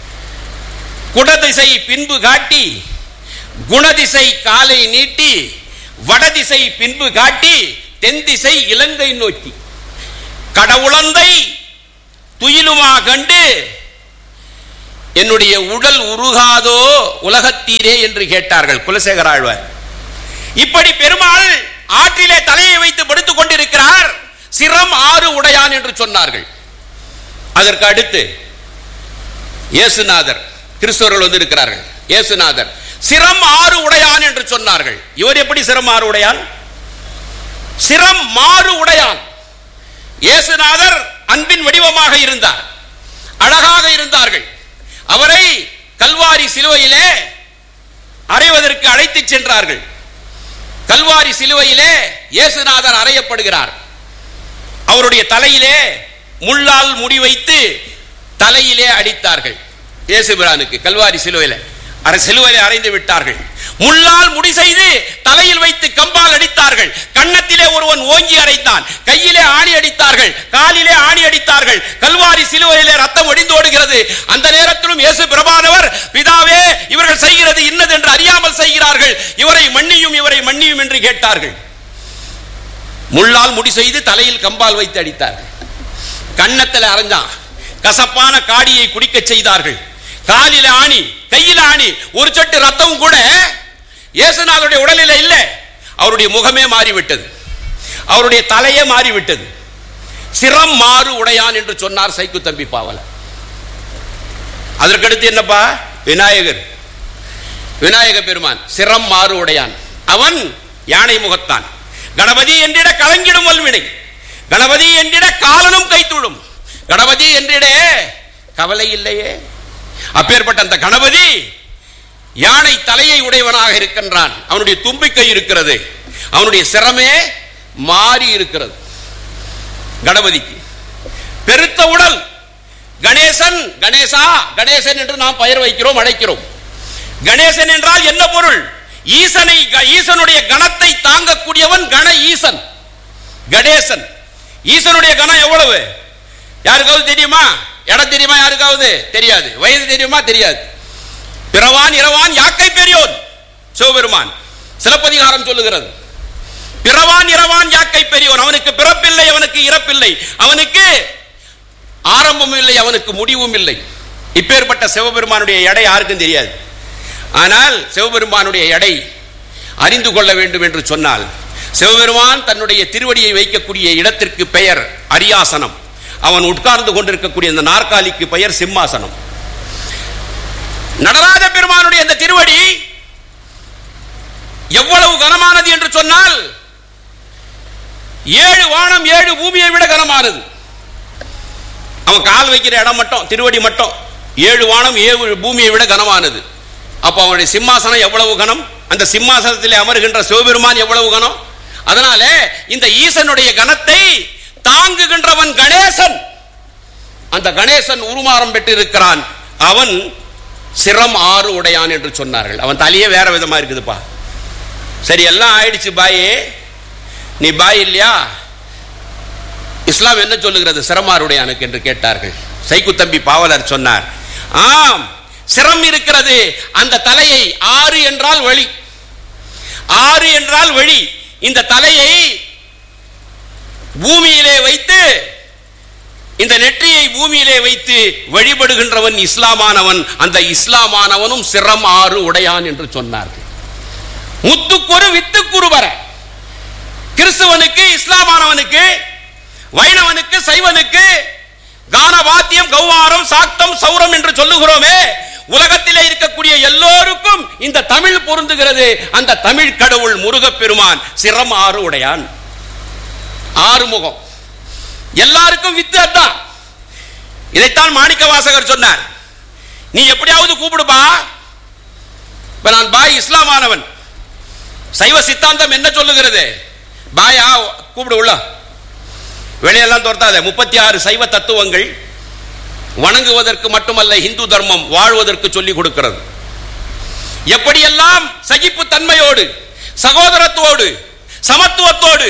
குடதிசை பின்பு காட்டி குணதிசை காலை நீட்டி வடதிசை பின்பு காட்டி தென் திசை இலங்கை நோக்கி கடவுளந்தை துயிலுமா கண்டு என்னுடைய உடல் உருகாதோ உலகத்தீரே என்று கேட்டார்கள் குலசேகர ஆழ்வார் இப்படி பெருமாள் ஆற்றிலே தலையை வைத்து படுத்துக் கொண்டிருக்கிறார் சிரம் ஆறு உடையான் என்று சொன்னார்கள் அதற்கு அடுத்து இயேசுநாதர் கிறிஸ்தவர்கள் வந்து இருக்கிறார்கள் இயேசுநாதர் சிரம் ஆறு உடையான் என்று சொன்னார்கள் இவர் எப்படி சிரம் ஆறு உடையான் சிரம் மாறு உடையான் இயேசுநாதர் அன்பின் வடிவமாக இருந்தார் அழகாக இருந்தார்கள் அவரை கல்வாரி சிலுவையிலே அறைவதற்கு அழைத்துச் சென்றார்கள் கல்வாரி சிலுவையிலே இயேசுநாதர் அறையப்படுகிறார் அவருடைய தலையிலே முள்ளால் முடி வைத்து தலையிலே அடித்தார்கள் இயேசுபிரானுக்கு கல்வாரி சிலுவையில அரை சிலுவையில அறைந்து விட்டார்கள் முள்ளால் முடி செய்து தலையில் வைத்து கம்பால் அடித்தார்கள் கன்னத்திலே ஒருவன் ஓங்கி அடைத்தான் கையிலே ஆணி அடித்தார்கள் காலிலே ஆணி அடித்தார்கள் கல்வாரி சிலுவையிலே ரத்தம் ஒடிந்து ஓடுகிறது அந்த நேரத்திலும் இயேசு பிரபானவர் பிதாவே இவர்கள் செய்கிறது இன்னது என்று அறியாமல் செய்கிறார்கள் இவரை மன்னியும் இவரை மன்னியும் என்று கேட்டார்கள் முள்ளால் முடி செய்து தலையில் கம்பால் வைத்து அடித்தார்கள் கன்னத்தில் அரைஞ்சான் கசப்பான காடியை குடிக்க செய்தார்கள் காலில ஆணி கையில ஆணி ஒரு சொட்டு ரத்தம் கூட இயேசுநாதருடைய உடலில் இல்லை அவருடைய முகமே மாறிவிட்டது அவருடைய தலையே மாறிவிட்டது சிரம் மாறு உடையான் என்று சொன்னார் சைக்கு தம்பி பாவல அதற்கடுத்து என்னப்பா விநாயகர் விநாயக பெருமான் சிரம் மாறு உடையான் அவன் யானை முகத்தான் கணபதி என்றிட கலங்கிடும் வல்வினை கணபதி என்றிட காலனும் கைத்துடும் கணபதி என்றிட கவலை இல்லையே அப்பேற்பட்ட அந்த கணபதி யானை தலையை உடையவனாக இருக்கின்றான் அவனுடைய தும்பிக்கை இருக்கிறது அவனுடைய சிரமே மாறி இருக்கிறது கணபதிக்கு பெருத்த உடல் கணேசன் கணேசா கணேசன் என்று நாம் பெயர் வைக்கிறோம் அழைக்கிறோம் கணேசன் என்றால் என்ன பொருள் ஈசனை க- ஈசனுடைய கணத்தை தாங்கக்கூடியவன் கண ஈசன் கணேசன் ஈசனுடைய கணம் எவ்வளவு யாருக்காவது தெரியுமா இடம் தெரியுமா யாருக்காவது தெரியாது வயது தெரியுமா தெரியாது பிறவான் இரவான் யாக்கை பெரியோன் சிவபெருமான் சிலப்பதிகாரம் சொல்லுகிறது பிறவான் இரவான் யாக்கை பெரியோன் அவனுக்கு பிறப்பில்லை அவனுக்கு இறப்பில்லை அவனுக்கு ஆரம்பமும் இல்லை அவனுக்கு முடிவும் இல்லை இப்பேற்பட்ட சிவபெருமானுடைய எடை யாருக்கும் தெரியாது ஆனால் சிவபெருமானுடைய எடை அறிந்து கொள்ள வேண்டும் என்று சொன்னால் சிவபெருமான் தன்னுடைய திருவடியை வைக்கக்கூடிய இடத்திற்கு பெயர் அரியாசனம் அவன் உட்கார்ந்து கொண்டிருக்கக்கூடிய அந்த நாற்காலிக்கு பெயர் சிம்மாசனம் நடராஜ பெருமானுடைய அந்த திருவடி எவ்வளவு கனமானது என்று சொன்னால் ஏழு வானம் ஏழு பூமியை விட கனமானது அவன் கால் வைக்கிற இடம் மட்டும் திருவடி மட்டும் ஏழு வானம் ஏழு பூமியை விட கனமானது அப்ப அவனுடைய சிம்மாசனம் எவ்வளவு கனம் அந்த சிம்மாசனத்திலே அமருகின்ற சிவபெருமான் எவ்வளவு கனம் அதனால இந்த ஈசனுடைய கணத்தை தாங்குகின்றவன் கணேசன் அந்த கணேசன் உருமாறம் பெற்றிருக்கிறான் அவன் சிரம் ஆறு உடையான் என்று சொன்னார்கள் அவன் தலையே வேற விதமா இருக்குதுப்பா சரி எல்லாம் ஆயிடுச்சு பாயே நீ பாய் இல்லையா இஸ்லாம் என்ன சொல்லுகிறது சிரமாருடையானுக்கு என்று கேட்டார்கள் சைக்குத்தம்பி பாவலர் சொன்னார் ஆம் சிரம் இருக்கிறது அந்த தலையை ஆறு என்றால் வழி ஆறு என்றால் வழி இந்த தலையை பூமியிலே வைத்து இந்த நெற்றியை பூமியிலே வைத்து வழிபடுகின்றவன் இஸ்லாமானவன் அந்த இஸ்லாமானவனும் சிரம் ஆறு உடையான் என்று சொன்னார்கள் முத்துக்குரு வித்துக்குரு வர கிறிஸ்துவனுக்கு இஸ்லாமானவனுக்கு வைணவனுக்கு சைவனுக்கு கான வாத்தியம் கௌவாரம் சாக்தம் சௌரம் என்று சொல்லுகிறோமே உலகத்திலே இருக்கக்கூடிய எல்லோருக்கும் இந்த தமிழ் பொருந்துகிறது அந்த தமிழ் கடவுள் முருகப்பெருமான் சிரம் ஆறு உடையான் ஆறுமுகம் எல்லாருக்கும் வித்து அதான் இதைத்தான் மாணிக்க வாசகர் சொன்னார் நீ எப்படியாவது கூப்பிடுப்பா இப்ப நான் பாய் இஸ்லாமானவன் சைவ சித்தாந்தம் என்ன சொல்லுகிறது பாயா கூப்பிடு உள்ள வெளியெல்லாம் துரத்தாத முப்பத்தி ஆறு சைவ தத்துவங்கள் வணங்குவதற்கு மட்டுமல்ல இந்து தர்மம் வாழ்வதற்கு சொல்லிக் கொடுக்கிறது எப்படியெல்லாம் சகிப்பு தன்மையோடு சகோதரத்தோடு சமத்துவத்தோடு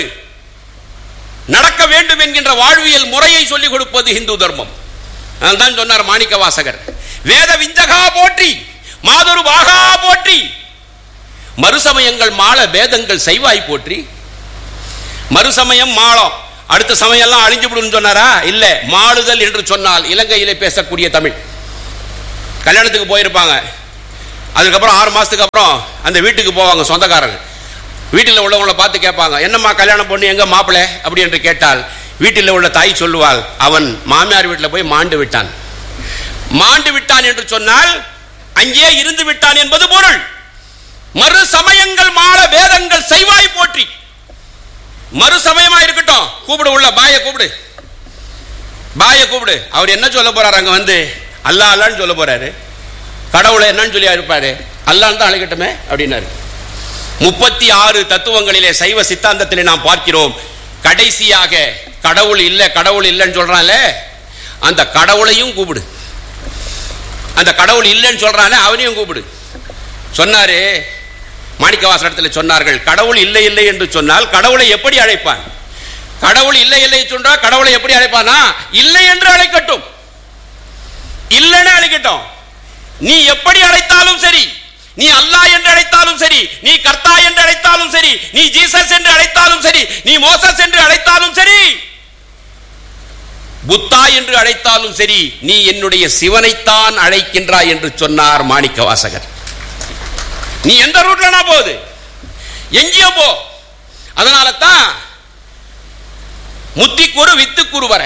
நடக்க வேண்டும் என்கின்ற வாழ்வியல் முறையை சொல்லிக் கொடுப்பது இந்து தர்மம் தான் சொன்னார் மாணிக்க வாசகர் வேத விஞ்சகா போற்றி மாதொரு பாகா போற்றி மறுசமயங்கள் மாள வேதங்கள் செய்வாய் போற்றி மறுசமயம் மாளம் அடுத்த சமயம்லாம் அழிஞ்சு விடும் சொன்னாரா இல்ல மாளுதல் என்று சொன்னால் இலங்கையிலே பேசக்கூடிய தமிழ் கல்யாணத்துக்கு போயிருப்பாங்க அதுக்கப்புறம் ஆறு மாசத்துக்கு அப்புறம் அந்த வீட்டுக்கு போவாங்க சொந்தக்காரங்க வீட்டில் உள்ளவங்களை பார்த்து கேட்பாங்க என்னம்மா கல்யாணம் பொண்ணு எங்க மாப்பிள்ளை அப்படி என்று கேட்டால் வீட்டில் உள்ள தாய் சொல்லுவாள் அவன் மாமியார் வீட்டில் போய் மாண்டு விட்டான் மாண்டு விட்டான் என்று சொன்னால் அங்கே இருந்து விட்டான் என்பது பொருள் மறு சமயங்கள் மாற வேதங்கள் செய்வாய் போற்றி மறு சமயமா இருக்கட்டும் கூப்பிடு உள்ள பாய கூப்பிடு பாய கூப்பிடு அவர் என்ன சொல்ல போறாரு அங்க வந்து அல்லா அல்லான்னு சொல்ல போறாரு கடவுளை என்னன்னு சொல்லி இருப்பாரு அல்லான்னு தான் அழைக்கட்டுமே அப்படின்னாரு முப்பத்தி ஆறு தத்துவங்களிலே சைவ சித்தாந்தத்திலே நாம் பார்க்கிறோம் கடைசியாக கடவுள் இல்லை கடவுள் இல்லைன்னு சொல்றான்ல அந்த கடவுளையும் கூப்பிடு அந்த கடவுள் இல்லைன்னு சொல்றானே அவனையும் கூப்பிடு சொன்னாரு மாணிக்கவாசனத்தில் சொன்னார்கள் கடவுள் இல்லை இல்லை என்று சொன்னால் கடவுளை எப்படி அழைப்பான் கடவுள் இல்லை இல்லை சொன்னால் கடவுளை எப்படி அழைப்பானா இல்லை என்று அழைக்கட்டும் இல்லைன்னு அழைக்கட்டும் நீ எப்படி அழைத்தாலும் சரி நீ அல்லாஹ் என்று அழைத்தாலும் சரி நீ கர்த்தா என்று அழைத்தாலும் சரி நீ ஜீசஸ் என்று அழைத்தாலும் சரி நீ மோசஸ் என்று அழைத்தாலும் சரி புத்தா என்று அழைத்தாலும் சரி நீ என்னுடைய சிவனைத்தான் அழைக்கின்றாய் என்று சொன்னார் மாணிக்க வாசகர் நீ எந்த ரூட்லனா போகுது எங்கேயோ போ அதனால தான் முத்திக்குரு வித்துக்குரு வர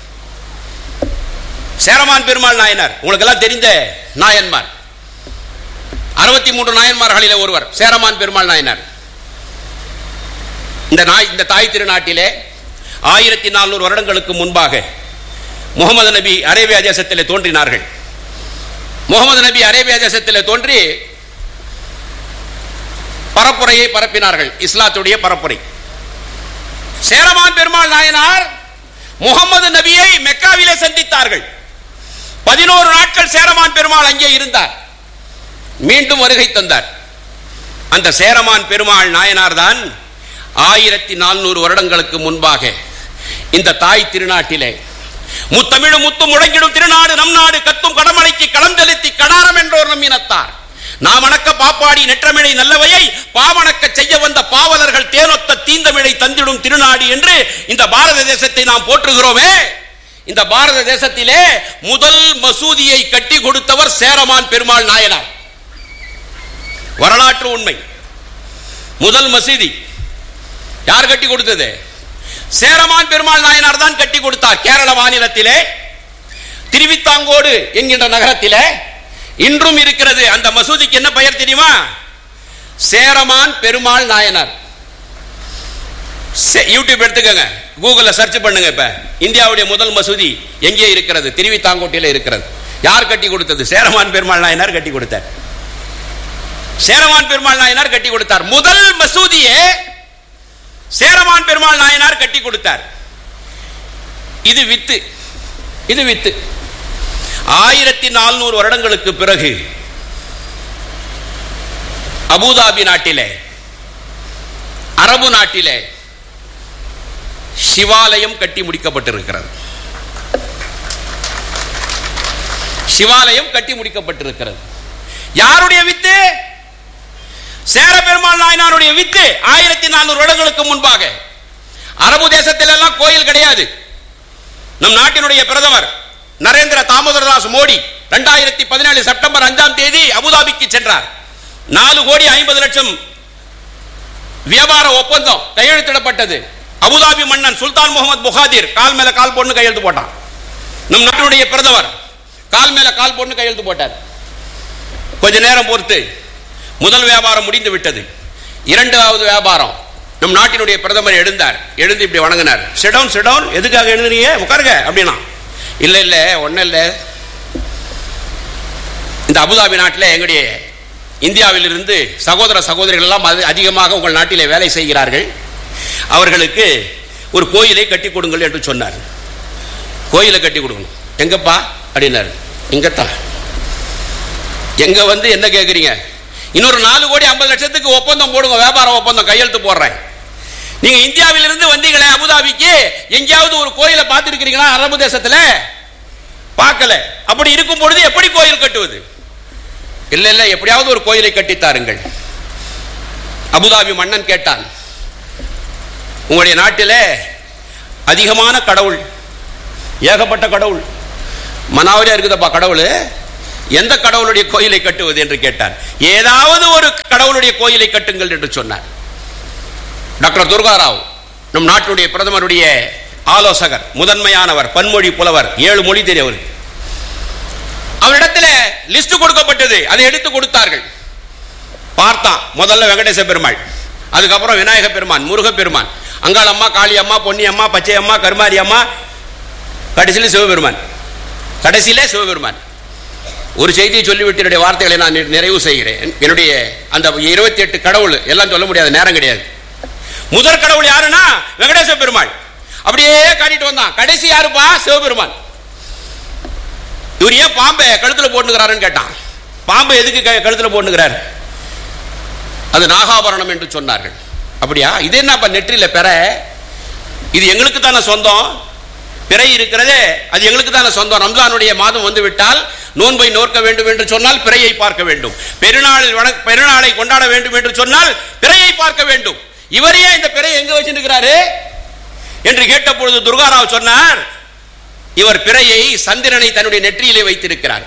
சேரமான் பெருமாள் நாயனார் உங்களுக்கு எல்லாம் தெரிந்த நாயன்மார் அறுபத்தி மூன்று நாயன்மார்களிலே ஒருவர் சேரமான் பெருமாள் நாயனார் இந்த நாய் இந்த தாய் திருநாட்டிலே ஆயிரத்தி நானூறு வருடங்களுக்கு முன்பாக முகமது நபி அரேபியா தேசத்திலே தோன்றினார்கள் முகமது நபி அரேபியா தேசத்திலே தோன்றி பரப்புரையை பரப்பினார்கள் இஸ்லாத்துடைய பரப்புரை சேரமான் பெருமாள் நாயனார் முகமது நபியை மெக்காவிலே சந்தித்தார்கள் பதினோரு நாட்கள் சேரமான் பெருமாள் அங்கே இருந்தார் மீண்டும் வருகை தந்தார் அந்த சேரமான் பெருமாள் நாயனார் தான் ஆயிரத்தி நானூறு வருடங்களுக்கு முன்பாக இந்த தாய் திருநாட்டிலே முத்தமிழ் முத்து முழங்கிடும் திருநாடு நம் நாடு கத்தும் கடமலைக்கு களம் செலுத்தி கடாரம் என்றோர் நம்பினத்தார் நாமணக்க பாப்பாடி நெற்றமிழை நல்லவையை பாவணக்க செய்ய வந்த பாவலர்கள் தேனொத்த தீந்தமிழை தந்திடும் திருநாடு என்று இந்த பாரத தேசத்தை நாம் போற்றுகிறோமே இந்த பாரத தேசத்திலே முதல் மசூதியை கட்டி கொடுத்தவர் சேரமான் பெருமாள் நாயனார் வரலாற்று உண்மை முதல் மசீதி யார் கட்டி கொடுத்தது சேரமான் பெருமாள் நாயனார் தான் கட்டி கொடுத்தார் கேரள மாநிலத்திலே திருவித்தாங்கோடு என்கின்ற நகரத்திலே இன்றும் இருக்கிறது அந்த மசூதிக்கு என்ன பெயர் தெரியுமா சேரமான் பெருமாள் நாயனார் சே- யூடியூப் எடுத்துக்கோங்க கூகுள்ல சர்ச் பண்ணுங்க இப்ப இந்தியாவுடைய முதல் மசூதி எங்கே இருக்கிறது திருவித்தாங்கோட்டில இருக்கிறது யார் கட்டி கொடுத்தது சேரமான் பெருமாள் நாயனார் கட்டி கொடுத்தார் சேரமான் பெருமாள் நாயனார் கட்டி கொடுத்தார் முதல் மசூதியே சேரமான் பெருமாள் நாயனார் கட்டி கொடுத்தார் இது வித்து இது வித்து ஆயிரத்தி நானூறு வருடங்களுக்கு பிறகு அபுதாபி நாட்டிலே அரபு நாட்டிலே சிவாலயம் கட்டி முடிக்கப்பட்டிருக்கிறது சிவாலயம் கட்டி முடிக்கப்பட்டிருக்கிறது யாருடைய வித்து சேர பெருமாள் நாயனாருடைய வித்து ஆயிரத்தி நானூறு வருடங்களுக்கு முன்பாக அரபு தேசத்தில் எல்லாம் கோயில் கிடையாது நம் நாட்டினுடைய பிரதமர் நரேந்திர தாமோதரதாஸ் மோடி இரண்டாயிரத்தி பதினேழு செப்டம்பர் அஞ்சாம் தேதி அபுதாபிக்கு சென்றார் நாலு கோடி ஐம்பது லட்சம் வியாபார ஒப்பந்தம் கையெழுத்திடப்பட்டது அபுதாபி மன்னன் சுல்தான் முகமது புகாதிர் கால் மேல கால் போட்டு கையெழுத்து போட்டான் நம் நாட்டினுடைய பிரதமர் கால் மேல கால் போட்டு கையெழுத்து போட்டார் கொஞ்ச நேரம் பொறுத்து முதல் வியாபாரம் முடிந்து விட்டது இரண்டாவது வியாபாரம் நம் நாட்டினுடைய பிரதமர் எழுந்தார் எழுந்து இப்படி வணங்கினார் சிடவுன் சிடவுன் எதுக்காக எழுதுறீங்க உட்காருங்க அப்படின்னா இல்ல இல்ல ஒன்றும் இல்லை இந்த அபுதாபி நாட்டில் எங்களுடைய இந்தியாவிலிருந்து சகோதர சகோதரிகள் எல்லாம் அது அதிகமாக உங்கள் நாட்டிலே வேலை செய்கிறார்கள் அவர்களுக்கு ஒரு கோயிலை கட்டி கொடுங்கள் என்று சொன்னார் கோயிலை கட்டி கொடுக்கணும் எங்கப்பா அப்படின்னாரு இங்கத்தான் எங்க வந்து என்ன கேட்குறீங்க இன்னொரு நாலு கோடி ஐம்பது லட்சத்துக்கு ஒப்பந்தம் போடுங்க வியாபார ஒப்பந்தம் கையெழுத்து போடுறேன் நீங்க இந்தியாவிலிருந்து வந்தீங்களே அபுதாபிக்கு எங்கேயாவது ஒரு கோயிலை பார்த்துருக்கிறீங்களா அரபு தேசத்துல பார்க்கல அப்படி இருக்கும் பொழுது எப்படி கோயில் கட்டுவது இல்ல இல்ல எப்படியாவது ஒரு கோயிலை கட்டித்தாருங்கள் அபுதாபி மன்னன் கேட்டான் உங்களுடைய நாட்டிலே அதிகமான கடவுள் ஏகப்பட்ட கடவுள் மனாவரியா இருக்குதப்பா கடவுள் எந்த கடவுளுடைய கோயிலை கட்டுவது என்று கேட்டார் ஏதாவது ஒரு கடவுளுடைய கோயிலை கட்டுங்கள் என்று சொன்னார் டாக்டர் துர்காராவ் நம் நாட்டுடைய பிரதமருடைய ஆலோசகர் முதன்மையானவர் பன்மொழி புலவர் ஏழு மொழி தெரியவர் அவரிடத்தில் லிஸ்ட் கொடுக்கப்பட்டது அதை எடுத்து கொடுத்தார்கள் பார்த்தான் முதல்ல வெங்கடேச பெருமாள் அதுக்கப்புறம் விநாயக பெருமான் முருக பெருமான் அங்காளம்மா காளியம்மா பொன்னியம்மா பச்சையம்மா கருமாரி அம்மா கடைசியில் சிவபெருமான் கடைசியிலே சிவபெருமான் ஒரு செய்தியை சொல்லிவிட்டு என்னுடைய வார்த்தைகளை நான் நி- நிறைவு செய்கிறேன் என்னுடைய அந்த இருபத்தி எட்டு கடவுள் எல்லாம் சொல்ல முடியாது நேரம் கிடையாது முதற் கடவுள் யாருன்னா வெங்கடேச பெருமாள் அப்படியே காட்டிட்டு வந்தான் கடைசி யாருப்பா சிவபெருமான் இவர் ஏன் பாம்பை கழுத்துல போட்டுக்கிறாருன்னு கேட்டான் பாம்பை எதுக்கு க- கழுத்துல போட்டுக்கிறார் அது நாகாபரணம் என்று சொன்னார்கள் அப்படியா இது என்னப்பா நெற்றில பெற இது எங்களுக்கு தானே சொந்தம் பிறை இருக்கிறதே அது எங்களுக்கு தானே சொந்தம் ரம்ஜானுடைய மாதம் வந்து விட்டால் நோன்பை நோக்க வேண்டும் என்று சொன்னால் பிறையை பார்க்க வேண்டும் பெருநாளில் வண- பெருநாளை கொண்டாட வேண்டும் என்று சொன்னால் பிறையை பார்க்க வேண்டும் இவரையே இந்த பிறை எங்க வச்சிருக்கிறாரு என்று கேட்ட பொழுது துர்காராவ் சொன்னார் இவர் பிறையை சந்திரனை தன்னுடைய நெற்றியிலே வைத்திருக்கிறார்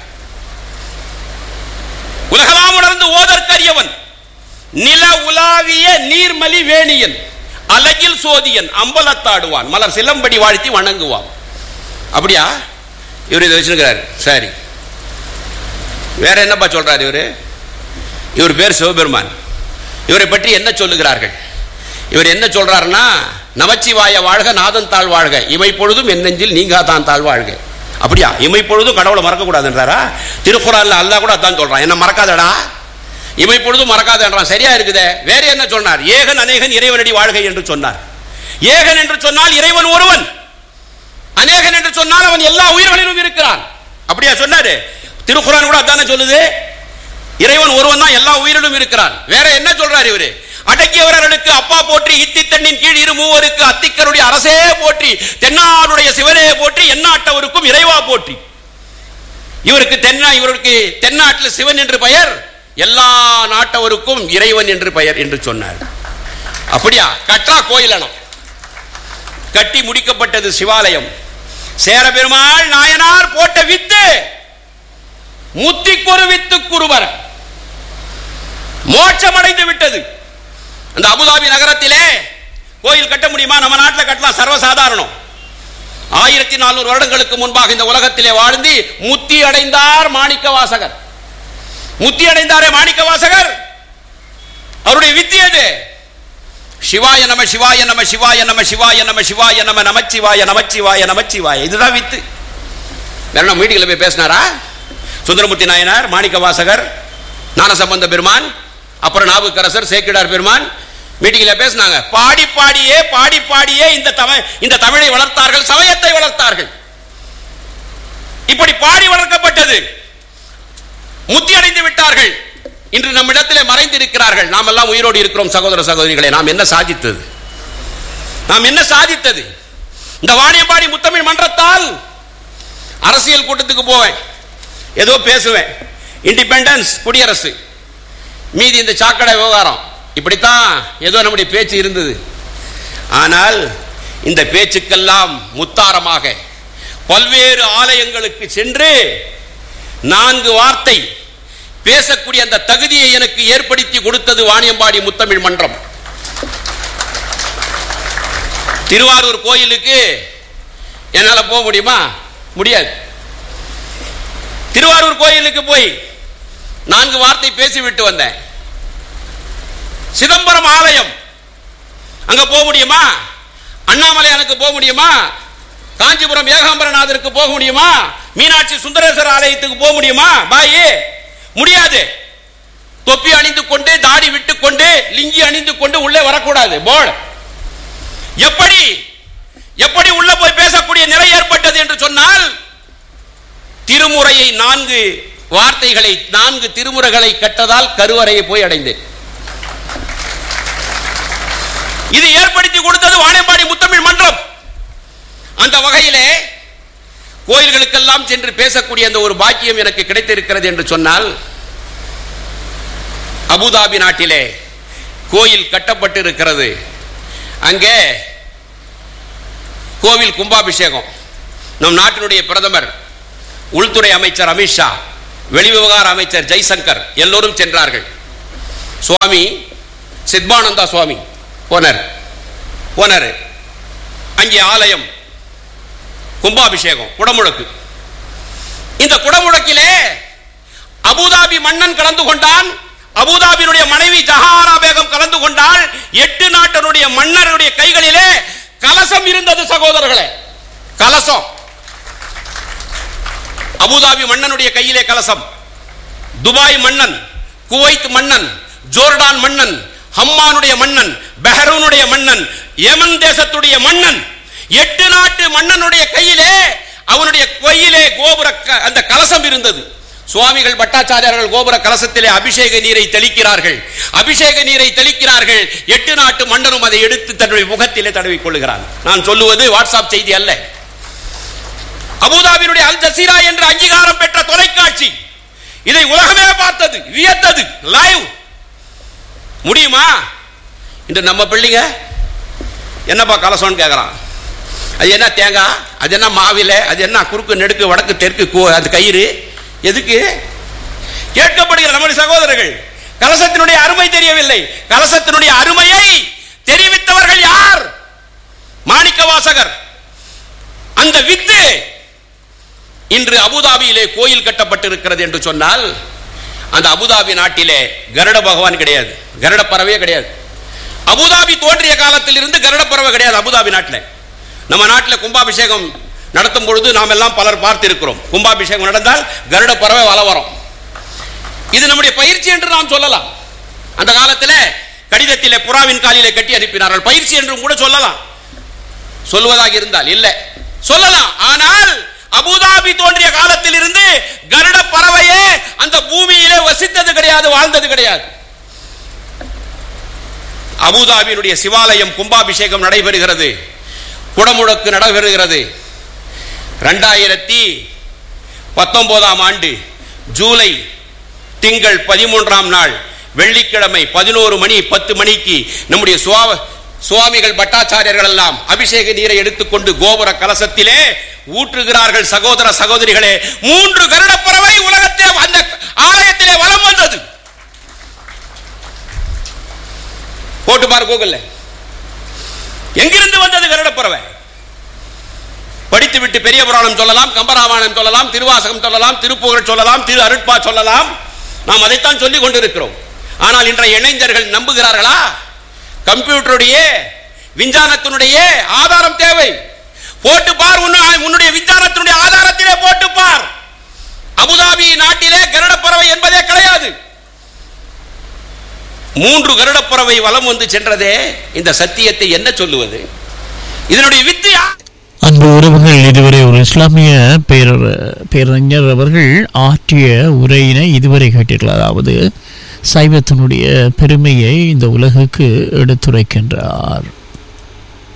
உலகலாம் உணர்ந்து ஓதற்கரியவன் நில உலாவிய நீர்மலி வேணியன் அலகில் சோதியன் அம்பலத்தாடுவான் மலர் சிலம்படி வாழ்த்தி வணங்குவான் அப்படியா இவர் இதை வச்சிருக்கிறார் சரி வேற என்னப்பா சொல்றாரு இவரு இவர் பேர் சிவபெருமான் இவரை பற்றி என்ன சொல்லுகிறார்கள் இவர் என்ன சொல்றாருன்னா நமச்சிவாய வாழ்க நாதன் தாழ் வாழ்க இமை பொழுதும் என் நெஞ்சில் நீங்காதான் தாழ் வாழ்க அப்படியா இமை பொழுதும் கடவுளை மறக்க கூடாதுன்றாரா திருக்குறள்ல அல்லாஹ் கூட அதான் சொல்றான் என்ன மறக்காதடா இவை பொழுதும் மறக்காது என்றான் சரியா இருக்குதே வேற என்ன சொன்னார் ஏகன் அநேகன் இறைவனடி வாழ்கை என்று சொன்னார் ஏகன் என்று சொன்னால் இறைவன் ஒருவன் அநேகன் என்று சொன்னால் அவன் எல்லா உயிர்களிலும் இருக்கிறான் அப்படியா சொன்னாரு திருக்குறான் கூட அதானே சொல்லுது இறைவன் ஒருவன் தான் எல்லா உயிரிலும் இருக்கிறான் வேற என்ன சொல்றாரு இவரு அடக்கியவர்களுக்கு அப்பா போற்றி இத்தி தண்ணின் கீழ் இரு மூவருக்கு அத்திக்கருடைய அரசே போற்றி தென்னாடுடைய சிவனே போற்றி எந்நாட்டவருக்கும் இறைவா போற்றி இவருக்கு தென்னா இவருக்கு தென்னாட்டில் சிவன் என்று பெயர் எல்லா நாட்டவருக்கும் இறைவன் என்று பெயர் என்று சொன்னார் அப்படியா கற்றா கோயிலனம் கட்டி முடிக்கப்பட்டது சிவாலயம் சேர பெருமாள் நாயனார் போட்ட வித்து முத்திக்கொரு வித்து குருவர் மோட்சம் அடைந்து விட்டது அந்த அபுதாபி நகரத்திலே கோயில் கட்ட முடியுமா நம்ம நாட்டில் கட்டலாம் சர்வசாதாரணம் ஆயிரத்தி நானூறு வருடங்களுக்கு முன்பாக இந்த உலகத்திலே வாழ்ந்து முத்தி அடைந்தார் மாணிக்க வாசகர் முத்தி அடைந்தாரே மாணிக்க வாசகர் அவருடைய வித்தி எது சிவாய நம சிவாய நம சிவாய நம சிவாய நம சிவாய நம நமச்சிவாய நமச்சிவாய நமச்சிவாய இதுதான் வித்து வேற என்ன மீட்டிங்கில் போய் பேசினாரா சுந்தரமூர்த்தி நாயனார் மாணிக்க வாசகர் ஞானசம்பந்த பெருமான் அப்புறம் நாவுக்கரசர் சேக்கிடார் பெருமான் மீட்டிங்கில் பேசினாங்க பாடி பாடியே பாடி பாடியே இந்த தமிழ் இந்த தமிழை வளர்த்தார்கள் சமயத்தை வளர்த்தார்கள் இப்படி பாடி வளர்க்கப்பட்டது முத்தி அடைந்து விட்டார்கள் இன்று நம்மிடத்திலே மறைந்திருக்கிறார்கள் நாம் எல்லாம் உயிரோடு இருக்கிறோம் சகோதர சகோதரிகளே நாம் என்ன சாதித்தது நாம் என்ன சாதித்தது இந்த வாணியம்பாடி முத்தமிழ் மன்றத்தால் அரசியல் கூட்டத்துக்கு போவேன் ஏதோ பேசுவேன் இண்டிபெண்டன்ஸ் குடியரசு மீதி இந்த சாக்கடை விவகாரம் இப்படித்தான் ஏதோ நம்முடைய பேச்சு இருந்தது ஆனால் இந்த பேச்சுக்கெல்லாம் முத்தாரமாக பல்வேறு ஆலயங்களுக்கு சென்று நான்கு வார்த்தை பேசக்கூடிய அந்த தகுதியை எனக்கு ஏற்படுத்தி கொடுத்தது வாணியம்பாடி முத்தமிழ் மன்றம் திருவாரூர் கோயிலுக்கு என்னால் போக முடியுமா முடியாது திருவாரூர் கோயிலுக்கு போய் நான்கு வார்த்தை பேசிவிட்டு வந்தேன் சிதம்பரம் ஆலயம் அங்க போக முடியுமா அண்ணாமலையானுக்கு போக முடியுமா காஞ்சிபுரம் ஏகாம்பரநாதருக்கு போக முடியுமா மீனாட்சி சுந்தரேஸ்வரர் ஆலயத்துக்கு போக முடியுமா பாயி முடியாது தொப்பி அணிந்து கொண்டு தாடி விட்டு கொண்டு லிங்கி அணிந்து கொண்டு உள்ளே வரக்கூடாது போர்டு எப்படி எப்படி உள்ள போய் பேசக்கூடிய நிலை ஏற்பட்டது என்று சொன்னால் திருமுறையை நான்கு வார்த்தைகளை நான்கு திருமுறைகளை கட்டதால் கருவறையை போய் அடைந்தேன் இது ஏற்படுத்தி கொடுத்தது வாணியம்பாடி முத்தமிழ் மன்றம் அந்த வகையிலே கோயில்களுக்கெல்லாம் சென்று பேசக்கூடிய அந்த ஒரு பாக்கியம் எனக்கு கிடைத்திருக்கிறது என்று சொன்னால் அபுதாபி நாட்டிலே கோயில் கட்டப்பட்டு இருக்கிறது அங்கே கோவில் கும்பாபிஷேகம் நம் நாட்டினுடைய பிரதமர் உள்துறை அமைச்சர் அமித்ஷா வெளிவிவகார அமைச்சர் ஜெய்சங்கர் எல்லோரும் சென்றார்கள் சுவாமி சித்பானந்தா சுவாமி போனார் போனார் அங்கே ஆலயம் கும்பாபிஷேகம் குடமுழக்கு இந்த குடமுழக்கிலே அபுதாபி மன்னன் கலந்து கொண்டான் அபுதாபியினுடைய மனைவி ஜஹாரா பேகம் கலந்து கொண்டால் எட்டு நாட்டினுடைய மன்னருடைய கைகளிலே கலசம் இருந்தது சகோதரர்களே கலசம் அபுதாபி மன்னனுடைய கையிலே கலசம் துபாய் மன்னன் குவைத் மன்னன் ஜோர்டான் மன்னன் ஹம்மானுடைய மன்னன் பெஹரூனுடைய மன்னன் யமன் தேசத்துடைய மன்னன் எட்டு நாட்டு மன்னனுடைய கையிலே அவனுடைய கையிலே கோபுர க- அந்த கலசம் இருந்தது சுவாமிகள் பட்டாச்சாரியார்கள் கோபுர கலசத்திலே அபிஷேக நீரை தெளிக்கிறார்கள் அபிஷேக நீரை தெளிக்கிறார்கள் எட்டு நாட்டு மன்னரும் அதை எடுத்து தன்னுடைய முகத்திலே தடவிக் கொள்ளுகிறான் நான் சொல்லுவது வாட்ஸ்அப் செய்தி அல்ல அபுதாபியினுடைய அல் ஜசீரா என்ற அங்கீகாரம் பெற்ற தொலைக்காட்சி இதை உலகமே பார்த்தது வியத்தது லைவ் முடியுமா இன்று நம்ம பிள்ளைங்க என்னப்பா கலசம்னு கேட்குறான் அது என்ன தேங்காய் அது என்ன மாவில அது என்ன குறுக்கு நெடுக்கு வடக்கு தெற்கு கு- அது கயிறு எதுக்கு கேட்கப்படுகிற நம்முடைய சகோதரர்கள் கலசத்தினுடைய அருமை தெரியவில்லை கலசத்தினுடைய அருமையை தெரிவித்தவர்கள் யார் மாணிக்க வாசகர் அந்த வித்து இன்று அபுதாபியிலே கோயில் கட்டப்பட்டிருக்கிறது என்று சொன்னால் அந்த அபுதாபி நாட்டிலே கருட பகவான் கிடையாது கருட பறவையே கிடையாது அபுதாபி தோன்றிய காலத்தில் இருந்து கருட பறவை கிடையாது அபுதாபி நாட்டில் நம்ம நாட்டில் கும்பாபிஷேகம் நடத்தும் பொழுது நாம் எல்லாம் பலர் பார்த்திருக்கிறோம் கும்பாபிஷேகம் நடந்தால் கருட பறவை வல வரும் இது நம்முடைய பயிற்சி என்று நாம் சொல்லலாம் அந்த காலத்தில் கடிதத்திலே புறாவின் காலிலே கட்டி அனுப்பினார்கள் பயிற்சி என்றும் கூட சொல்லலாம் சொல்வதாக இருந்தால் இல்லை சொல்லலாம் ஆனால் அபுதாபி தோன்றிய காலத்தில் இருந்து கருட பறவையே அந்த பூமியிலே வசித்தது கிடையாது வாழ்ந்தது கிடையாது அபுதாபியினுடைய சிவாலயம் கும்பாபிஷேகம் நடைபெறுகிறது குடமுழக்கு நடைபெறுகிறது ரெண்டாயிரத்தி பத்தொன்பதாம் ஆண்டு ஜூலை திங்கள் பதிமூன்றாம் நாள் வெள்ளிக்கிழமை பதினோரு மணி பத்து மணிக்கு நம்முடைய சுவா சுவாமிகள் பட்டாச்சாரியர்கள் எல்லாம் அபிஷேக நீரை எடுத்துக்கொண்டு கோபுர கலசத்திலே ஊற்றுகிறார்கள் சகோதர சகோதரிகளே மூன்று கருடப்பறவை உலகத்திலே அந்த ஆலயத்திலே வலம் வந்தது போட்டு பாரு கூகுள்ல எங்கிருந்து வந்தது கருடப்பறவை படித்துவிட்டு பெரிய புராணம் சொல்லலாம் கம்பராமாயணம் சொல்லலாம் திருவாசகம் சொல்லலாம் திருப்புகழ் சொல்லலாம் திரு அருட்பா சொல்லலாம் நாம் அதைத்தான் சொல்லிக் கொண்டிருக்கிறோம் ஆனால் இன்றைய இளைஞர்கள் நம்புகிறார்களா கம்ப்யூட்டருடைய விஞ்ஞானத்தினுடைய ஆதாரம் தேவை போட்டு பார் உன்ன- உன்னுடைய விஞ்ஞானத்தினுடைய ஆதாரத்திலே போட்டு பார் அபுதாபி நாட்டிலே கருடப்பறவை என்பதே கிடையாது மூன்று கருடப்பறவை வலம் வந்து சென்றதே இந்த சத்தியத்தை என்ன சொல்லுவது இதனுடைய வித்து யா- அன்பு உறவுகள் இதுவரை ஒரு இஸ்லாமிய பேரர் பேரறிஞர் அவர்கள் ஆற்றிய உரையினை இதுவரை கேட்டீர்கள் அதாவது சைவத்தினுடைய பெருமையை இந்த உலகுக்கு எடுத்துரைக்கின்றார்